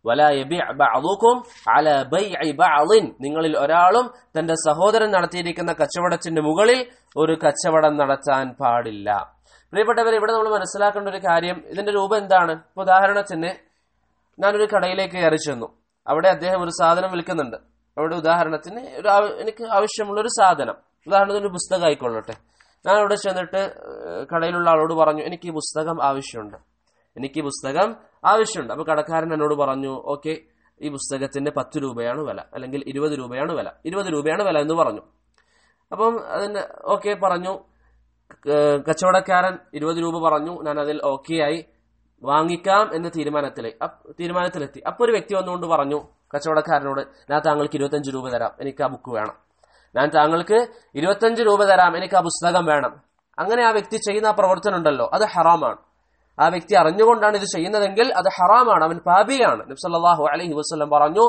നിങ്ങളിൽ ഒരാളും തന്റെ സഹോദരൻ നടത്തിയിരിക്കുന്ന കച്ചവടത്തിന്റെ മുകളിൽ ഒരു കച്ചവടം നടത്താൻ പാടില്ല പ്രിയപ്പെട്ടവർ ഇവിടെ നമ്മൾ മനസ്സിലാക്കേണ്ട ഒരു കാര്യം ഇതിന്റെ രൂപം എന്താണ് ഉദാഹരണത്തിന് ഞാനൊരു കടയിലേക്ക് കയറി ചെന്നു അവിടെ അദ്ദേഹം ഒരു സാധനം വിൽക്കുന്നുണ്ട് അവിടെ ഉദാഹരണത്തിന് ഒരു എനിക്ക് ആവശ്യമുള്ള ഒരു സാധനം ഉദാഹരണത്തിന് ഒരു പുസ്തകം ആയിക്കൊള്ളട്ടെ ഞാൻ അവിടെ ചെന്നിട്ട് കടയിലുള്ള ആളോട് പറഞ്ഞു എനിക്ക് ഈ പുസ്തകം ആവശ്യമുണ്ട് എനിക്ക് ഈ പുസ്തകം ആവശ്യമുണ്ട് അപ്പൊ കടക്കാരൻ എന്നോട് പറഞ്ഞു ഓക്കെ ഈ പുസ്തകത്തിന്റെ പത്ത് രൂപയാണ് വില അല്ലെങ്കിൽ ഇരുപത് രൂപയാണ് വില ഇരുപത് രൂപയാണ് വില എന്ന് പറഞ്ഞു അപ്പം അതിന് ഓക്കെ പറഞ്ഞു കച്ചവടക്കാരൻ ഇരുപത് രൂപ പറഞ്ഞു ഞാൻ അതിൽ ഓക്കെ ആയി വാങ്ങിക്കാം എന്ന തീരുമാനത്തിലെ തീരുമാനത്തിലെത്തി അപ്പൊ ഒരു വ്യക്തി വന്നുകൊണ്ട് പറഞ്ഞു കച്ചവടക്കാരനോട് ഞാൻ താങ്കൾക്ക് ഇരുപത്തഞ്ച് രൂപ തരാം എനിക്ക് ആ ബുക്ക് വേണം ഞാൻ താങ്കൾക്ക് ഇരുപത്തഞ്ച് രൂപ തരാം എനിക്ക് ആ പുസ്തകം വേണം അങ്ങനെ ആ വ്യക്തി ചെയ്യുന്ന ആ പ്രവർത്തനം ഉണ്ടല്ലോ അത് ഹറാമാണ് ആ വ്യക്തി അറിഞ്ഞുകൊണ്ടാണ് ഇത് ചെയ്യുന്നതെങ്കിൽ അത് ഹറാമാണ് അവൻ പാപിയാണ് നബ്സല്ലാഹു അലൈഹി വസ്ലം പറഞ്ഞു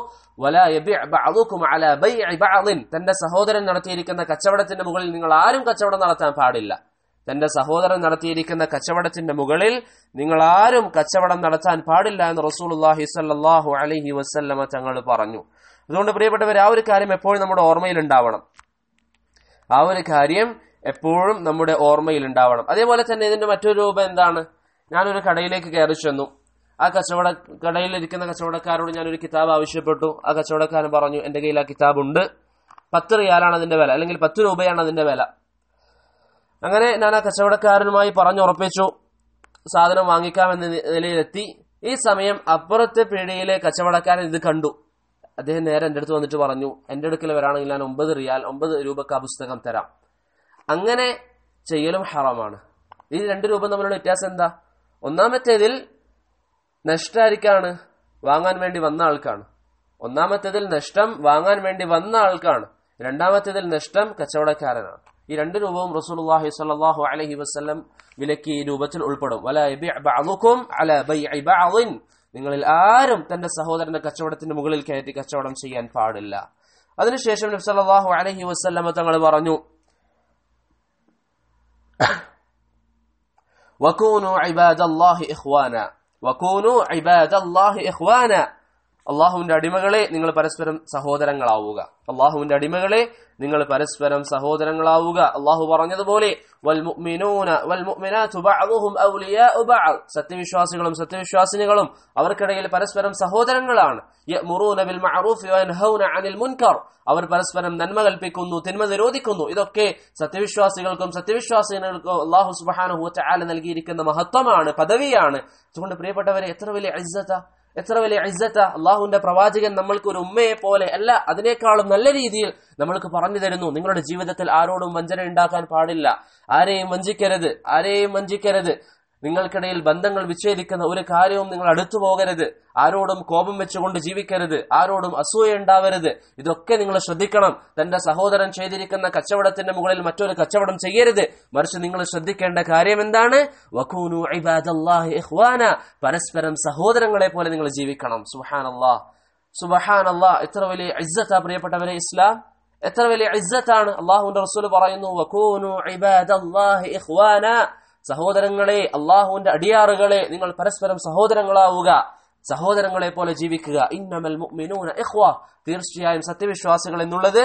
തന്റെ സഹോദരൻ നടത്തിയിരിക്കുന്ന കച്ചവടത്തിന്റെ മുകളിൽ നിങ്ങൾ ആരും കച്ചവടം നടത്താൻ പാടില്ല തന്റെ സഹോദരൻ നടത്തിയിരിക്കുന്ന കച്ചവടത്തിന്റെ മുകളിൽ നിങ്ങൾ ആരും കച്ചവടം നടത്താൻ പാടില്ല എന്ന് റസൂലുല്ലാഹി സല്ലാഹു അലൈഹി വസ്ല്ലമ തങ്ങൾ പറഞ്ഞു അതുകൊണ്ട് പ്രിയപ്പെട്ടവർ ആ ഒരു കാര്യം എപ്പോഴും നമ്മുടെ ഓർമ്മയിൽ ഉണ്ടാവണം ആ ഒരു കാര്യം എപ്പോഴും നമ്മുടെ ഓർമ്മയിൽ ഉണ്ടാവണം അതേപോലെ തന്നെ ഇതിന്റെ മറ്റൊരു രൂപം എന്താണ് ഞാനൊരു കടയിലേക്ക് കയറി ചെന്നു ആ കച്ചവട കടയിൽ ഇരിക്കുന്ന കച്ചവടക്കാരോട് ഞാനൊരു കിതാബ് ആവശ്യപ്പെട്ടു ആ കച്ചവടക്കാരൻ പറഞ്ഞു എന്റെ കയ്യിൽ ആ കിതാബ് ഉണ്ട് പത്ത് റിയാലാണ് അതിന്റെ വില അല്ലെങ്കിൽ പത്ത് രൂപയാണ് അതിന്റെ വില അങ്ങനെ ഞാൻ ആ കച്ചവടക്കാരനുമായി പറഞ്ഞുറപ്പിച്ചു സാധനം വാങ്ങിക്കാമെന്ന നിലയിലെത്തി ഈ സമയം അപ്പുറത്തെ പീടികയിലെ കച്ചവടക്കാരൻ ഇത് കണ്ടു അദ്ദേഹം നേരെ എൻ്റെ അടുത്ത് വന്നിട്ട് പറഞ്ഞു എൻ്റെ അടുക്കൽ വരാണെങ്കിൽ ഞാൻ ഒമ്പത് റിയാൽ ഒമ്പത് രൂപക്ക് ആ പുസ്തകം തരാം അങ്ങനെ ചെയ്യലും ഹറാമാണ് ഈ രണ്ട് രൂപ തമ്മിലുള്ള വ്യത്യാസം എന്താ ഒന്നാമത്തേതിൽ നഷ്ടാരിക്കാണ് വാങ്ങാൻ വേണ്ടി വന്ന ആൾക്കാണ് ഒന്നാമത്തേതിൽ നഷ്ടം വാങ്ങാൻ വേണ്ടി വന്ന ആൾക്കാണ് രണ്ടാമത്തേതിൽ നഷ്ടം കച്ചവടക്കാരനാണ് ഈ രണ്ട് രൂപവും റസൂലുള്ളാഹി സ്വല്ലല്ലാഹു അലൈഹി വസല്ലം വിലക്ക് ഈ രൂപത്തിൽ ഉൾപ്പെടും വല യബിഅ ബഅദുകും അല ബൈഇ ബഅദിൻ നിങ്ങളിൽ ആരും തന്റെ സഹോദരന്റെ കച്ചവടത്തിന്റെ മുകളിൽ കയറ്റി കച്ചവടം ചെയ്യാൻ പാടില്ല അതിനുശേഷം നബി സല്ലല്ലാഹു അലൈഹി വസല്ലം തങ്ങൾ പറഞ്ഞു വകൂനു ഇബാദല്ലാഹി ഇഖ്വാന വകൂനു ഇബാദല്ലാഹി ഇഖ്വാന അള്ളാഹുവിന്റെ അടിമകളെ നിങ്ങൾ പരസ്പരം സഹോദരങ്ങളാവുക അള്ളാഹുവിന്റെ അടിമകളെ നിങ്ങൾ പരസ്പരം സഹോദരങ്ങളാവുക അള്ളാഹു പറഞ്ഞതുപോലെ വൽമുഅ്മിനൂന വൽമുഅ്മിനാതു ബഅദുഹും ഔലിയാഉ ബഅദ് സത്യവിശ്വാസികളും സത്യവിശ്വാസിനികളും അവർക്കിടയിൽ പരസ്പരം സഹോദരങ്ങളാണ് യഅ്മുറൂന ബിൽ മഅറൂഫി വയൻഹൗന അനിൽ മുൻകർ അവർ പരസ്പരം നന്മ കൽപ്പിക്കുന്നു തിന്മ നിരോധിക്കുന്നു ഇതൊക്കെ സത്യവിശ്വാസികൾക്കും സത്യവിശ്വാസികൾക്കും അള്ളാഹു സുബ്ഹാനഹു വതആല നൽകിയിരിക്കുന്ന മഹത്വമാണ് പദവിയാണ് അതുകൊണ്ട് പ്രിയപ്പെട്ടവരെ എത്ര വലിയ ഇസ്സത്ത എത്ര വലിയ ഇസ്സത്ത അള്ളാഹുവിന്റെ പ്രവാചകൻ നമ്മൾക്ക് ഒരു ഉമ്മയെ പോലെ അല്ല അതിനേക്കാളും നല്ല രീതിയിൽ നമ്മൾക്ക് പറഞ്ഞു തരുന്നു നിങ്ങളുടെ ജീവിതത്തിൽ ആരോടും വഞ്ചന ഉണ്ടാക്കാൻ പാടില്ല ആരെയും വഞ്ചിക്കരുത് ആരെയും വഞ്ചിക്കരുത് നിങ്ങൾക്കിടയിൽ ബന്ധങ്ങൾ വിച്ഛേദിക്കുന്ന ഒരു കാര്യവും നിങ്ങൾ അടുത്തു പോകരുത് ആരോടും കോപം വെച്ചുകൊണ്ട് ജീവിക്കരുത് ആരോടും അസൂയ ഉണ്ടാവരുത് ഇതൊക്കെ നിങ്ങൾ ശ്രദ്ധിക്കണം തന്റെ സഹോദരൻ ചെയ്തിരിക്കുന്ന കച്ചവടത്തിന്റെ മുകളിൽ മറ്റൊരു കച്ചവടം ചെയ്യരുത് മറിച്ച് നിങ്ങൾ ശ്രദ്ധിക്കേണ്ട കാര്യം എന്താണ് വഖൂനു ഇബാദല്ലാഹി ഇഖ്വാന പരസ്പരം സഹോദരങ്ങളെ പോലെ നിങ്ങൾ ജീവിക്കണം സുബ്ഹാനല്ലാഹ് സുബ്ഹാനല്ലാഹ് എത്ര വലിയ ഇസ്സത്താ പ്രിയപ്പെട്ടവരെ ഇസ്ലാം എത്ര വലിയ ഇസ്സത്താണ് അള്ളാഹുവിന്റെ റസൂൽ പറയുന്നു വഖൂനു ഇബാദല്ലാഹി ഇഖ്വാന സഹോദരങ്ങളെ അള്ളാഹുവിന്റെ അടിയാറുകളെ നിങ്ങൾ പരസ്പരം സഹോദരങ്ങളാവുക സഹോദരങ്ങളെ പോലെ ജീവിക്കുക ഇന്നമൽ മുഅ്മിനൂന ഇഖ്വ തീർച്ചയായും സത്യവിശ്വാസികൾ എന്നുള്ളത്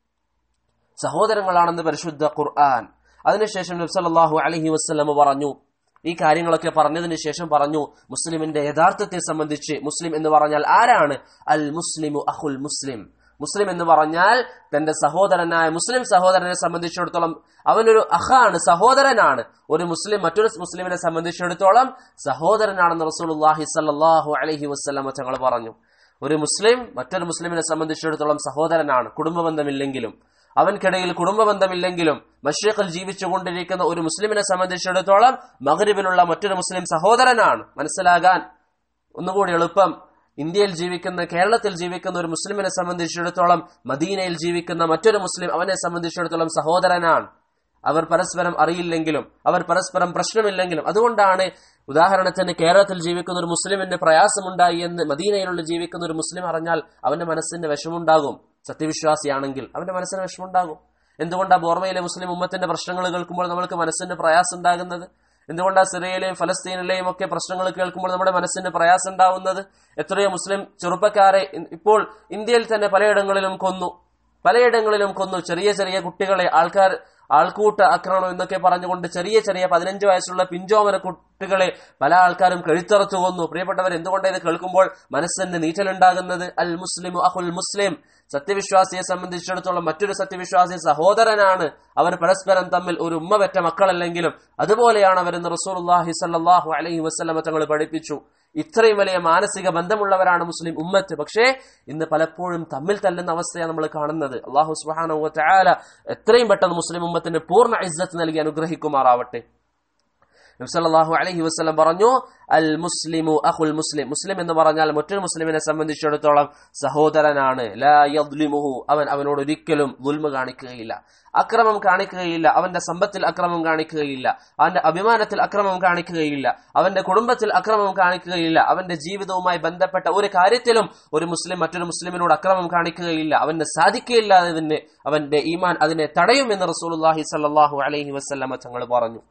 സഹോദരങ്ങളാണെന്ന് പരിശുദ്ധ ഖുർആൻ അതിനുശേഷം നബ്സല്ലാഹു അലഹി വസ്ലമ പറഞ്ഞു ഈ കാര്യങ്ങളൊക്കെ പറഞ്ഞതിന് ശേഷം പറഞ്ഞു മുസ്ലിമിന്റെ യഥാർത്ഥത്തെ സംബന്ധിച്ച് മുസ്ലിം എന്ന് പറഞ്ഞാൽ ആരാണ് അൽ മുസ്ലിമു അഹുൽ മുസ്ലിം മുസ്ലിം എന്ന് പറഞ്ഞാൽ തന്റെ സഹോദരനായ മുസ്ലിം സഹോദരനെ സംബന്ധിച്ചിടത്തോളം അവനൊരു അഹാണ് സഹോദരനാണ് ഒരു മുസ്ലിം മറ്റൊരു മുസ്ലിമിനെ സംബന്ധിച്ചിടത്തോളം സഹോദരനാണെന്ന് റസൂലുള്ളാഹി സല്ലല്ലാഹു അലൈഹി വസല്ലമ തങ്ങൾ പറഞ്ഞു ഒരു മുസ്ലിം മറ്റൊരു മുസ്ലിമിനെ സംബന്ധിച്ചിടത്തോളം സഹോദരനാണ് കുടുംബബന്ധമില്ലെങ്കിലും അവൻക്കിടയിൽ കുടുംബബന്ധമില്ലെങ്കിലും മഷ്രിഖിൽ ജീവിച്ചുകൊണ്ടിരിക്കുന്ന ഒരു മുസ്ലിമിനെ സംബന്ധിച്ചിടത്തോളം മഗ്രിബിലുള്ള മറ്റൊരു മുസ്ലിം സഹോദരനാണ് മനസ്സിലാകാൻ ഒന്നുകൂടി എളുപ്പം ഇന്ത്യയിൽ ജീവിക്കുന്ന കേരളത്തിൽ ജീവിക്കുന്ന ഒരു മുസ്ലിമിനെ സംബന്ധിച്ചിടത്തോളം മദീനയിൽ ജീവിക്കുന്ന മറ്റൊരു മുസ്ലിം അവനെ സംബന്ധിച്ചിടത്തോളം സഹോദരനാണ് അവർ പരസ്പരം അറിയില്ലെങ്കിലും അവർ പരസ്പരം പ്രശ്നമില്ലെങ്കിലും അതുകൊണ്ടാണ് ഉദാഹരണത്തിന് കേരളത്തിൽ ജീവിക്കുന്ന ഒരു മുസ്ലിമിന് പ്രയാസമുണ്ടായി എന്ന് മദീനയിലുള്ള ജീവിക്കുന്ന ഒരു മുസ്ലിം അറിഞ്ഞാൽ അവന്റെ മനസ്സിന്റെ വിഷമുണ്ടാകും സത്യവിശ്വാസിയാണെങ്കിൽ അവന്റെ മനസ്സിന് വിഷമുണ്ടാകും എന്തുകൊണ്ടാണ് ബോർമയിലെ മുസ്ലിം ഉമ്മത്തിന്റെ പ്രശ്നങ്ങൾ കേൾക്കുമ്പോൾ നമ്മൾക്ക് മനസ്സിന്റെ പ്രയാസം ഉണ്ടാകുന്നത് എന്തുകൊണ്ടാണ് സിറിയയിലെയും ഫലസ്തീനിലെയും ഒക്കെ പ്രശ്നങ്ങൾ കേൾക്കുമ്പോൾ നമ്മുടെ മനസ്സിന് പ്രയാസം ഉണ്ടാവുന്നത് എത്രയോ മുസ്ലിം ചെറുപ്പക്കാരെ ഇപ്പോൾ ഇന്ത്യയിൽ തന്നെ പലയിടങ്ങളിലും കൊന്നു പലയിടങ്ങളിലും കൊന്നു ചെറിയ ചെറിയ കുട്ടികളെ ആൾക്കാർ ആൾക്കൂട്ട ആക്രമണം എന്നൊക്കെ പറഞ്ഞുകൊണ്ട് ചെറിയ ചെറിയ പതിനഞ്ച് വയസ്സുള്ള പിഞ്ചോമന കുട്ടികളെ പല ആൾക്കാരും കഴുത്തറച്ചു കൊന്നു പ്രിയപ്പെട്ടവർ എന്തുകൊണ്ട് ഇത് കേൾക്കുമ്പോൾ മനസ്സിന് നീറ്റലുണ്ടാകുന്നത് അൽ മുസ്ലിം അഹുൽ മുസ്ലിം സത്യവിശ്വാസിയെ സംബന്ധിച്ചിടത്തോളം മറ്റൊരു സത്യവിശ്വാസി സഹോദരനാണ് അവർ പരസ്പരം തമ്മിൽ ഒരു ഉമ്മ പെറ്റ മക്കളല്ലെങ്കിലും അതുപോലെയാണ് അവരെന്ന് റസൂർഹി സല്ലാഹു അലഹി വസ്ലമ തങ്ങൾ പഠിപ്പിച്ചു ഇത്രയും വലിയ മാനസിക ബന്ധമുള്ളവരാണ് മുസ്ലിം ഉമ്മത്ത് പക്ഷേ ഇന്ന് പലപ്പോഴും തമ്മിൽ തല്ലുന്ന അവസ്ഥയാണ് നമ്മൾ കാണുന്നത് അള്ളാഹു സുബാന എത്രയും പെട്ടെന്ന് മുസ്ലിം ഉമ്മത്തിന് പൂർണ്ണ ഇസ്സത്ത് നൽകി അനുഗ്രഹിക്കുമാറാവട്ടെ നബ്സല്ലാഹു അലഹി വസ്ലം പറഞ്ഞു അൽ മുസ്ലിമു അഹുൽ മുസ്ലിം മുസ്ലിം എന്ന് പറഞ്ഞാൽ മറ്റൊരു മുസ്ലിമിനെ സംബന്ധിച്ചിടത്തോളം സഹോദരനാണ് ലാ യദ്ലിമുഹു അവൻ അവനോട് ഒരിക്കലും ദുൽമ കാണിക്കുകയില്ല അക്രമം കാണിക്കുകയില്ല അവന്റെ സമ്പത്തിൽ അക്രമം കാണിക്കുകയില്ല അവന്റെ അഭിമാനത്തിൽ അക്രമം കാണിക്കുകയില്ല അവന്റെ കുടുംബത്തിൽ അക്രമം കാണിക്കുകയില്ല അവന്റെ ജീവിതവുമായി ബന്ധപ്പെട്ട ഒരു കാര്യത്തിലും ഒരു മുസ്ലിം മറ്റൊരു മുസ്ലിമിനോട് അക്രമം കാണിക്കുകയില്ല അവന് സാധിക്കുകയില്ല അതിന് അവന്റെ ഈമാൻ അതിനെ തടയും എന്ന് റസൂലുല്ലാഹി സല്ലാഹു അലൈഹി വസ്ലമ തങ്ങൾ പറഞ്ഞു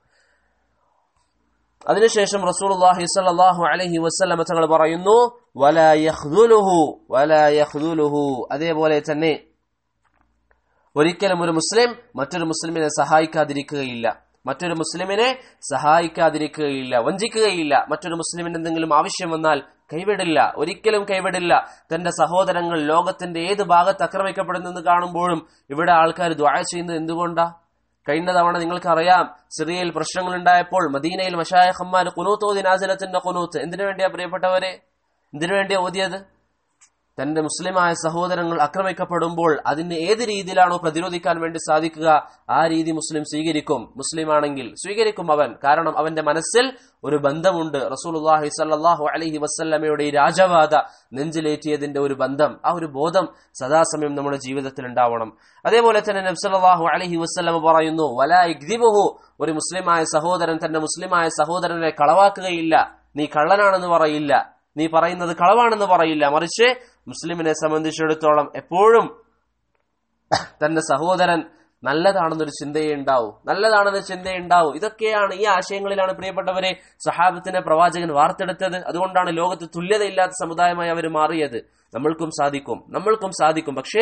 അതിനുശേഷം റസൂലുള്ളാഹി സ്വല്ലല്ലാഹു അലൈഹി വസല്ലമ തങ്ങൾ പറയുന്നു വലാ യഖ്ദുലുഹു വലാ യഖ്ദുലുഹു അതേപോലെ തന്നെ ഒരിക്കലും ഒരു മുസ്ലിം മറ്റൊരു മുസ്ലിമിനെ സഹായിക്കാതിരിക്കുകയില്ല മറ്റൊരു മുസ്ലിമിനെ സഹായിക്കാതിരിക്കുകയില്ല വഞ്ചിക്കുകയില്ല മറ്റൊരു മുസ്ലിമിന് എന്തെങ്കിലും ആവശ്യം വന്നാൽ കൈവിടില്ല ഒരിക്കലും കൈവിടില്ല തന്റെ സഹോദരങ്ങൾ ലോകത്തിന്റെ ഏത് ഭാഗത്ത് ആക്രമിക്കപ്പെടുന്നെന്ന് കാണുമ്പോഴും ഇവിടെ ആൾക്കാർ ദ്വായ ചെയ്യുന്നത് എന്തുകൊണ്ടാ കഴിഞ്ഞ തവണ നിങ്ങൾക്കറിയാം സിറിയയിൽ പ്രശ്നങ്ങൾ ഉണ്ടായപ്പോൾ മദീനയിൽ മഷായഹന്മാർ കുനൂത്ത് ഓതി നാസിലത്തിന്റെ കുനൂത്ത് എന്തിനു വേണ്ടിയാ പ്രിയപ്പെട്ടവരെ എന്തിനു വേണ്ടിയാ ഓതിയത് തന്റെ മുസ്ലിമായ സഹോദരങ്ങൾ ആക്രമിക്കപ്പെടുമ്പോൾ അതിന് ഏത് രീതിയിലാണോ പ്രതിരോധിക്കാൻ വേണ്ടി സാധിക്കുക ആ രീതി മുസ്ലിം സ്വീകരിക്കും മുസ്ലിം ആണെങ്കിൽ സ്വീകരിക്കും അവൻ കാരണം അവന്റെ മനസ്സിൽ ഒരു ബന്ധമുണ്ട് റസൂലുള്ളാഹി സല്ലല്ലാഹു അലൈഹി വസല്ലമയുടെ ഈ രാജവാദ നെഞ്ചിലേറ്റിയതിന്റെ ഒരു ബന്ധം ആ ഒരു ബോധം സദാസമയം നമ്മുടെ ജീവിതത്തിൽ ഉണ്ടാവണം അതേപോലെ തന്നെ നബ്സല്ലാഹു അലൈഹി വസ്ലമ പറയുന്നു വലാ ഇഗ്ദിബുഹു ഒരു മുസ്ലിമായ സഹോദരൻ തന്റെ മുസ്ലിമായ സഹോദരനെ കളവാക്കുകയില്ല നീ കള്ളനാണെന്ന് പറയില്ല നീ പറയുന്നത് കളവാണെന്ന് പറയില്ല മറിച്ച് മുസ്ലിമിനെ സംബന്ധിച്ചിടത്തോളം എപ്പോഴും തന്റെ സഹോദരൻ നല്ലതാണെന്നൊരു ചിന്തയെ ഉണ്ടാവൂ നല്ലതാണെന്ന ചിന്തയെ ഉണ്ടാവൂ ഇതൊക്കെയാണ് ഈ ആശയങ്ങളിലാണ് പ്രിയപ്പെട്ടവരെ സഹാബത്തിനെ പ്രവാചകൻ വാർത്തെടുത്തത് അതുകൊണ്ടാണ് ലോകത്ത് തുല്യതയില്ലാത്ത സമുദായമായി അവർ മാറിയത് നമ്മൾക്കും സാധിക്കും നമ്മൾക്കും സാധിക്കും പക്ഷേ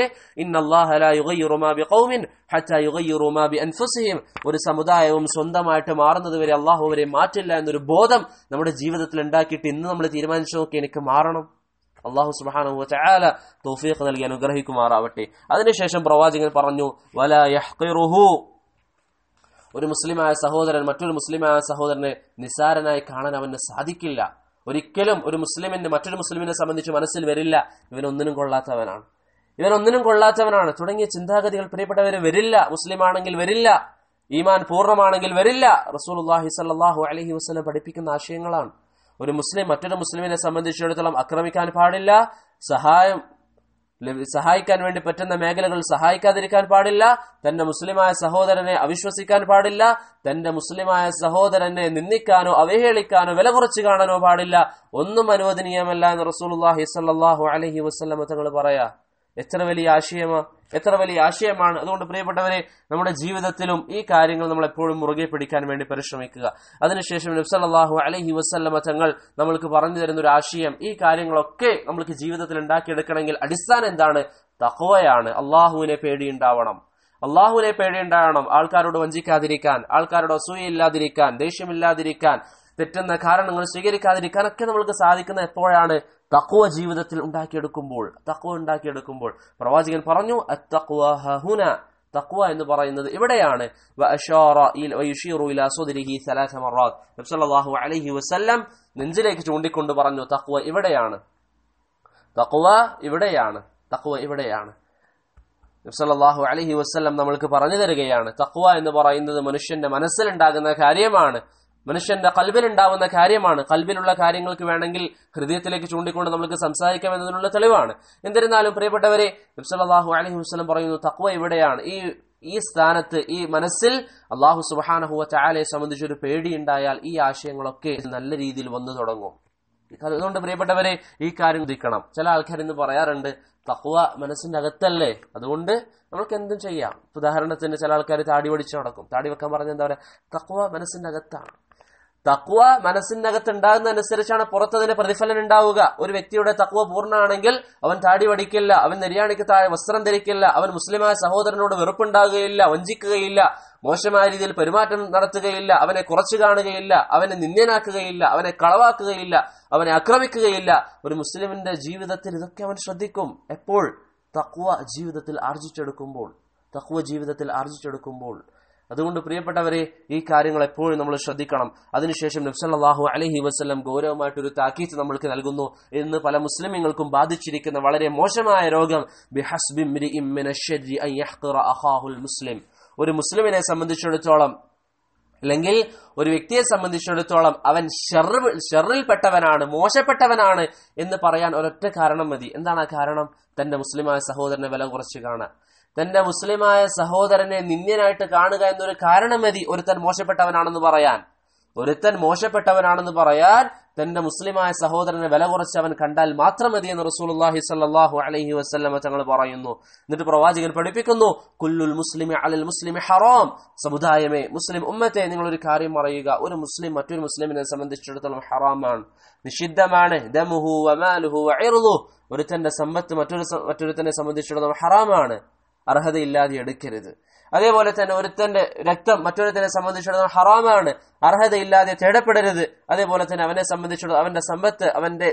ഒരു സമുദായവും സ്വന്തമായിട്ട് മാറുന്നത് വരെ അള്ളാഹു അവരെ മാറ്റില്ല എന്നൊരു ബോധം നമ്മുടെ ജീവിതത്തിൽ ഉണ്ടാക്കിയിട്ട് ഇന്ന് നമ്മൾ തീരുമാനിച്ചു നോക്കി എനിക്ക് മാറണം അള്ളാഹു സുബാനു ചാല തൗഫീഖ് നൽകി അനുഗ്രഹിക്കുമാറാവട്ടെ അതിനുശേഷം പ്രവാചകൻ പറഞ്ഞു വല യഹ്ഖിറുഹു ഒരു മുസ്ലിമായ സഹോദരൻ മറ്റൊരു മുസ്ലിമായ സഹോദരനെ നിസാരനായി കാണാൻ അവന് സാധിക്കില്ല ഒരിക്കലും ഒരു മുസ്ലിമിന് മറ്റൊരു മുസ്ലിമിനെ സംബന്ധിച്ച് മനസ്സിൽ വരില്ല ഇവൻ ഒന്നിനും കൊള്ളാത്തവനാണ് ഇവൻ ഒന്നിനും കൊള്ളാത്തവനാണ് തുടങ്ങിയ ചിന്താഗതികൾ പ്രിയപ്പെട്ടവര് വരില്ല മുസ്ലിം ആണെങ്കിൽ വരില്ല ഈമാൻ പൂർണ്ണമാണെങ്കിൽ വരില്ല റസൂലുല്ലാഹി സല്ലാഹു അലഹി വസ്ലം പഠിപ്പിക്കുന്ന ആശയങ്ങളാണ് ഒരു മുസ്ലിം മറ്റൊരു മുസ്ലിമിനെ സംബന്ധിച്ചിടത്തോളം ആക്രമിക്കാൻ പാടില്ല സഹായം സഹായിക്കാൻ വേണ്ടി പറ്റുന്ന മേഖലകൾ സഹായിക്കാതിരിക്കാൻ പാടില്ല തന്റെ മുസ്ലിമായ സഹോദരനെ അവിശ്വസിക്കാൻ പാടില്ല തന്റെ മുസ്ലിമായ സഹോദരനെ നിന്ദിക്കാനോ അവഹേളിക്കാനോ വില കുറച്ച് കാണാനോ പാടില്ല ഒന്നും അനുവദനീയമല്ല എന്ന് റസൂലുല്ലാഹി സല്ലാഹു അലഹി വസ്ലമ തങ്ങൾ പറയാ എത്ര വലിയ ആശയമാ എത്ര വലിയ ആശയമാണ് അതുകൊണ്ട് പ്രിയപ്പെട്ടവരെ നമ്മുടെ ജീവിതത്തിലും ഈ കാര്യങ്ങൾ നമ്മൾ എപ്പോഴും മുറുകെ പിടിക്കാൻ വേണ്ടി പരിശ്രമിക്കുക അതിനുശേഷം നബ്സല്ലാഹു അലഹി വസ്ല്ലമ തങ്ങൾ നമ്മൾക്ക് പറഞ്ഞു തരുന്ന ഒരു ആശയം ഈ കാര്യങ്ങളൊക്കെ നമ്മൾക്ക് ജീവിതത്തിൽ ഉണ്ടാക്കിയെടുക്കണമെങ്കിൽ അടിസ്ഥാനം എന്താണ് തഹവയാണ് അള്ളാഹുവിനെ പേടിയുണ്ടാവണം അള്ളാഹുവിനെ പേടിയുണ്ടാവണം ആൾക്കാരോട് വഞ്ചിക്കാതിരിക്കാൻ ആൾക്കാരോട് അസൂയയില്ലാതിരിക്കാൻ ദേഷ്യമില്ലാതിരിക്കാൻ തെറ്റുന്ന കാരണങ്ങൾ സ്വീകരിക്കാതിരിക്കാൻ ഒക്കെ നമ്മൾക്ക് സാധിക്കുന്ന എപ്പോഴാണ് തക്കുവ ജീവിതത്തിൽ ഉണ്ടാക്കിയെടുക്കുമ്പോൾ തക്കുവ ഉണ്ടാക്കിയെടുക്കുമ്പോൾ പ്രവാചകൻ പറഞ്ഞു ഹുന തക്വ എന്ന് പറയുന്നത് ഇവിടെയാണ് അലൈഹി വസല്ലം നെഞ്ചിലേക്ക് ചൂണ്ടിക്കൊണ്ട് പറഞ്ഞു തക്വ ഇവിടെയാണ് തക്വ ഇവിടെയാണ് തക്വ ഇവിടെയാണ് നബ്സല്ലാഹു അലഹി വസ്ല്ലം നമ്മൾക്ക് പറഞ്ഞു തരികയാണ് തക്വ എന്ന് പറയുന്നത് മനുഷ്യന്റെ മനസ്സിലുണ്ടാകുന്ന കാര്യമാണ് മനുഷ്യന്റെ കൽബിലുണ്ടാവുന്ന കാര്യമാണ് കൽബിലുള്ള കാര്യങ്ങൾക്ക് വേണമെങ്കിൽ ഹൃദയത്തിലേക്ക് ചൂണ്ടിക്കൊണ്ട് നമുക്ക് സംസാരിക്കാം എന്നതിനുള്ള തെളിവാണ് എന്നിരുന്നാലും പ്രിയപ്പെട്ടവരെ നബ്സല്ലാഹു അലഹി വസ്ലം പറയുന്നു തക്വ ഇവിടെയാണ് ഈ ഈ സ്ഥാനത്ത് ഈ മനസ്സിൽ അള്ളാഹു സുബാനഹുവ ചാലയെ സംബന്ധിച്ച് ഒരു പേടിയുണ്ടായാൽ ഈ ആശയങ്ങളൊക്കെ നല്ല രീതിയിൽ വന്നു തുടങ്ങും അതുകൊണ്ട് പ്രിയപ്പെട്ടവരെ ഈ കാര്യം ഉദിക്കണം ചില ആൾക്കാർ ഇന്ന് പറയാറുണ്ട് തക്വ മനസ്സിന്റെ അകത്തല്ലേ അതുകൊണ്ട് നമ്മൾക്ക് എന്തും ചെയ്യാം ഉദാഹരണത്തിന് ചില ആൾക്കാർ താടി പഠിച്ചു നടക്കും താടി വെക്കാൻ പറഞ്ഞ എന്താ പറയാ തക്വ മനസ്സിന്റെ അകത്താണ് തക്വ മനസ്സിന്റെ അകത്ത് ഉണ്ടാകുന്നതനുസരിച്ചാണ് പുറത്തതിന് പ്രതിഫലനം ഉണ്ടാവുക ഒരു വ്യക്തിയുടെ തക്വ പൂർണ്ണമാണെങ്കിൽ അവൻ താടി വടിക്കില്ല അവൻ നെര്യാണിക്ക് താഴെ വസ്ത്രം ധരിക്കില്ല അവൻ മുസ്ലിമായ സഹോദരനോട് വെറുപ്പുണ്ടാകുകയില്ല വഞ്ചിക്കുകയില്ല മോശമായ രീതിയിൽ പെരുമാറ്റം നടത്തുകയില്ല അവനെ കുറച്ചു കാണുകയില്ല അവനെ നിന്ദ്യനാക്കുകയില്ല അവനെ കളവാക്കുകയില്ല അവനെ ആക്രമിക്കുകയില്ല ഒരു മുസ്ലിമിന്റെ ജീവിതത്തിൽ ഇതൊക്കെ അവൻ ശ്രദ്ധിക്കും എപ്പോൾ തക്വ ജീവിതത്തിൽ ആർജിച്ചെടുക്കുമ്പോൾ തക്വ ജീവിതത്തിൽ ആർജിച്ചെടുക്കുമ്പോൾ അതുകൊണ്ട് പ്രിയപ്പെട്ടവരെ ഈ കാര്യങ്ങൾ എപ്പോഴും നമ്മൾ ശ്രദ്ധിക്കണം അതിനുശേഷം നബ്സല്ലാഹു അലഹി വസ്ലം ഗൗരവമായിട്ടൊരു താക്കീത്ത് നമ്മൾക്ക് നൽകുന്നു ഇന്ന് പല മുസ്ലിമുകൾക്കും ബാധിച്ചിരിക്കുന്ന വളരെ മോശമായ രോഗം മുസ്ലിം ഒരു മുസ്ലിമിനെ സംബന്ധിച്ചിടത്തോളം അല്ലെങ്കിൽ ഒരു വ്യക്തിയെ സംബന്ധിച്ചിടത്തോളം അവൻ ഷെറിൽപ്പെട്ടവനാണ് മോശപ്പെട്ടവനാണ് എന്ന് പറയാൻ ഒരൊറ്റ കാരണം മതി എന്താണ് ആ കാരണം തന്റെ മുസ്ലിമായ സഹോദരനെ വില കുറച്ച് കാണാൻ തന്റെ മുസ്ലിമായ സഹോദരനെ നിന്ദ്യനായിട്ട് കാണുക എന്നൊരു കാരണം മതി ഒരുത്തൻ മോശപ്പെട്ടവനാണെന്ന് പറയാൻ ഒരുത്തൻ മോശപ്പെട്ടവനാണെന്ന് പറയാൻ തന്റെ മുസ്ലിമായ സഹോദരനെ വില കുറച്ച് അവൻ കണ്ടാൽ മാത്രം മതി എന്ന് റസൂലുള്ളാഹി സ്വല്ലല്ലാഹു അലൈഹി വസല്ലമ തങ്ങൾ പറയുന്നു എന്നിട്ട് പ്രവാചകൻ പഠിപ്പിക്കുന്നു കുല്ലുൽ മുസ്ലിമി അലൽ മുസ്ലിമി ഹറാം സമുദായമേ മുസ്ലിം ഉമ്മത്തെ നിങ്ങൾ ഒരു കാര്യം പറയുക ഒരു മുസ്ലിം മറ്റൊരു മുസ്ലിമിനെ സംബന്ധിച്ചിടത്തോളം ഹറാമാണ് നിഷിദ്ധമാണ് ദമുഹു വമാലുഹു വഇർദുഹു ഒരുത്തന്റെ സമ്പത്ത് മറ്റൊരു മറ്റൊരുത്തനെ സംബന്ധിച്ചിടത്തോളം ഹറാമാണ് അർഹതയില്ലാതെ എടുക്കരുത് അതേപോലെ തന്നെ ഒരുത്തന്റെ രക്തം മറ്റൊരുത്തനെ സംബന്ധിച്ചിടത്തോളം ഹറാമാണ് അർഹതയില്ലാതെ തേടപ്പെടരുത് അതേപോലെ തന്നെ അവനെ സംബന്ധിച്ചിടത്തോളം അവന്റെ സമ്പത്ത് അവന്റെ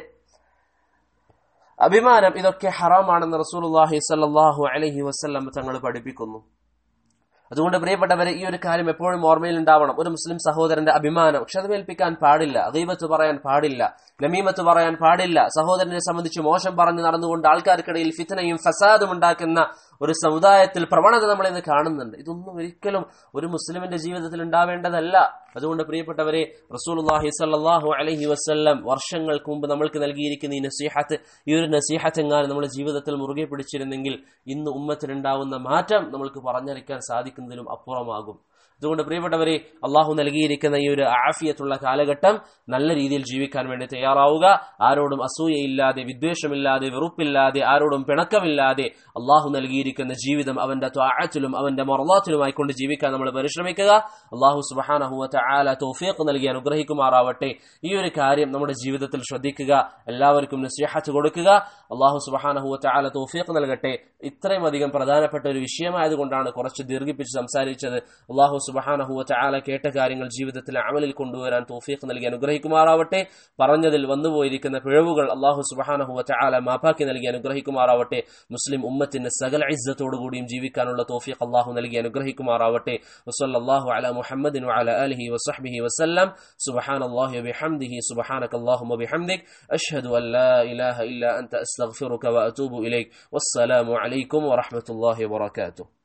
അഭിമാനം ഇതൊക്കെ ഹറാമാണെന്ന് റസൂലുള്ളാഹി സ്വല്ലല്ലാഹു അലൈഹി വസല്ലം തങ്ങൾ പഠിപ്പിക്കുന്നു അതുകൊണ്ട് പ്രിയപ്പെട്ടവരെ ഈ ഒരു കാര്യം എപ്പോഴും ഓർമ്മയിൽ ഉണ്ടാവണം ഒരു മുസ്ലിം സഹോദരന്റെ അഭിമാനം ക്ഷതമേൽപ്പിക്കാൻ പാടില്ല അദീബത്ത് പറയാൻ പാടില്ല നമീമത്ത് പറയാൻ പാടില്ല സഹോദരനെ സംബന്ധിച്ച് മോശം പറഞ്ഞു നടന്നുകൊണ്ട് ആൾക്കാർക്കിടയിൽ ഫിത്തനയും ഫസാദും ഉണ്ടാക്കുന്ന ഒരു സമുദായത്തിൽ പ്രവണത നമ്മൾ ഇന്ന് കാണുന്നുണ്ട് ഇതൊന്നും ഒരിക്കലും ഒരു മുസ്ലിമിന്റെ ജീവിതത്തിൽ ഉണ്ടാവേണ്ടതല്ല അതുകൊണ്ട് പ്രിയപ്പെട്ടവരെ റസൂലുള്ളാഹി സ്വല്ലല്ലാഹു അലൈഹി വസല്ലം വർഷങ്ങൾക്ക് മുമ്പ് നമ്മൾക്ക് നൽകിയിരിക്കുന്ന ഈ നസീഹത്ത് ഈ ഒരു നസീഹത്ത് എങ്ങാനും നമ്മുടെ ജീവിതത്തിൽ മുറുകെ പിടിച്ചിരുന്നെങ്കിൽ ഇന്ന് ഉമ്മത്തിനുണ്ടാവുന്ന മാറ്റം നമ്മൾക്ക് പറഞ്ഞറിയിക്കാൻ സാധിക്കുന്നതിലും അപ്പുറമാകും അതുകൊണ്ട് പ്രിയപ്പെട്ടവരെ അള്ളാഹു നൽകിയിരിക്കുന്ന ഈ ഒരു ആഫിയത്തുള്ള കാലഘട്ടം നല്ല രീതിയിൽ ജീവിക്കാൻ വേണ്ടി തയ്യാറാവുക ആരോടും അസൂയയില്ലാതെ വിദ്വേഷമില്ലാതെ വെറുപ്പില്ലാതെ ആരോടും പിണക്കമില്ലാതെ അള്ളാഹു നൽകിയിരിക്കുന്ന ജീവിതം അവന്റെ ത്വാഴത്തിലും അവന്റെ മൊറലാത്തിലുമായി കൊണ്ട് ജീവിക്കാൻ നമ്മൾ പരിശ്രമിക്കുക അള്ളാഹു സുബഹാനഹുവത്തെ ആല തോഫിയക്ക് നൽകി അനുഗ്രഹിക്കുമാറാവട്ടെ ഈ ഒരു കാര്യം നമ്മുടെ ജീവിതത്തിൽ ശ്രദ്ധിക്കുക എല്ലാവർക്കും നസ്യഹത്ത് കൊടുക്കുക അള്ളാഹു സുബഹാനഹുവത്തെ ആല തോഫിയക്ക് നൽകട്ടെ ഇത്രയും അധികം പ്രധാനപ്പെട്ട ഒരു വിഷയമായതുകൊണ്ടാണ് കുറച്ച് ദീർഘിപ്പിച്ച് സംസാരിച്ചത് അള്ളാഹു സുബഹാനഹുവത്തെ ആല കേട്ട കാര്യങ്ങൾ ജീവിതത്തിൽ അമലിൽ കൊണ്ടുവരാൻ തോഫിയക്ക് നൽകി അനുഗ്രഹിക്കുമാറാവട്ടെ പറഞ്ഞതിൽ വന്നുപോയിരിക്കുന്ന പിഴവുകൾ അള്ളാഹു സുബഹാനഹുവത്തെ ആല മാപ്പാക്കി നൽകി അനുഗ്രഹിക്കുമാറാവട്ടെ മുസ്ലിം ഉമ്മത്തിന്റെ സകല ഇസ്സത്തോടുകൂടിയും ജീവിക്കാനുള്ള തോഫിയക്ക് അള്ളാഹു നൽകി അനുഗ്രഹിക്കുമാറാവട്ടെ വസല്ലല്ലാഹു അല മുഹമ്മദിൻ വഅല ആലിഹി വസഹ്ബിഹി വസല്ലം സുബ്ഹാനല്ലാഹി വബിഹംദിഹി സുബ്ഹാനകല്ലാഹുമ്മ വബിഹംദിക് അഷ്ഹദു അൻ ലാ ഇലാഹ ഇല്ല അൻത അസ്തഗ്ഫിറുക വഅതൂബു ഇലൈക് വസ്സലാമു അലൈക്കും വറഹ്മത്തുള്ളാഹി വബറകാതുഹു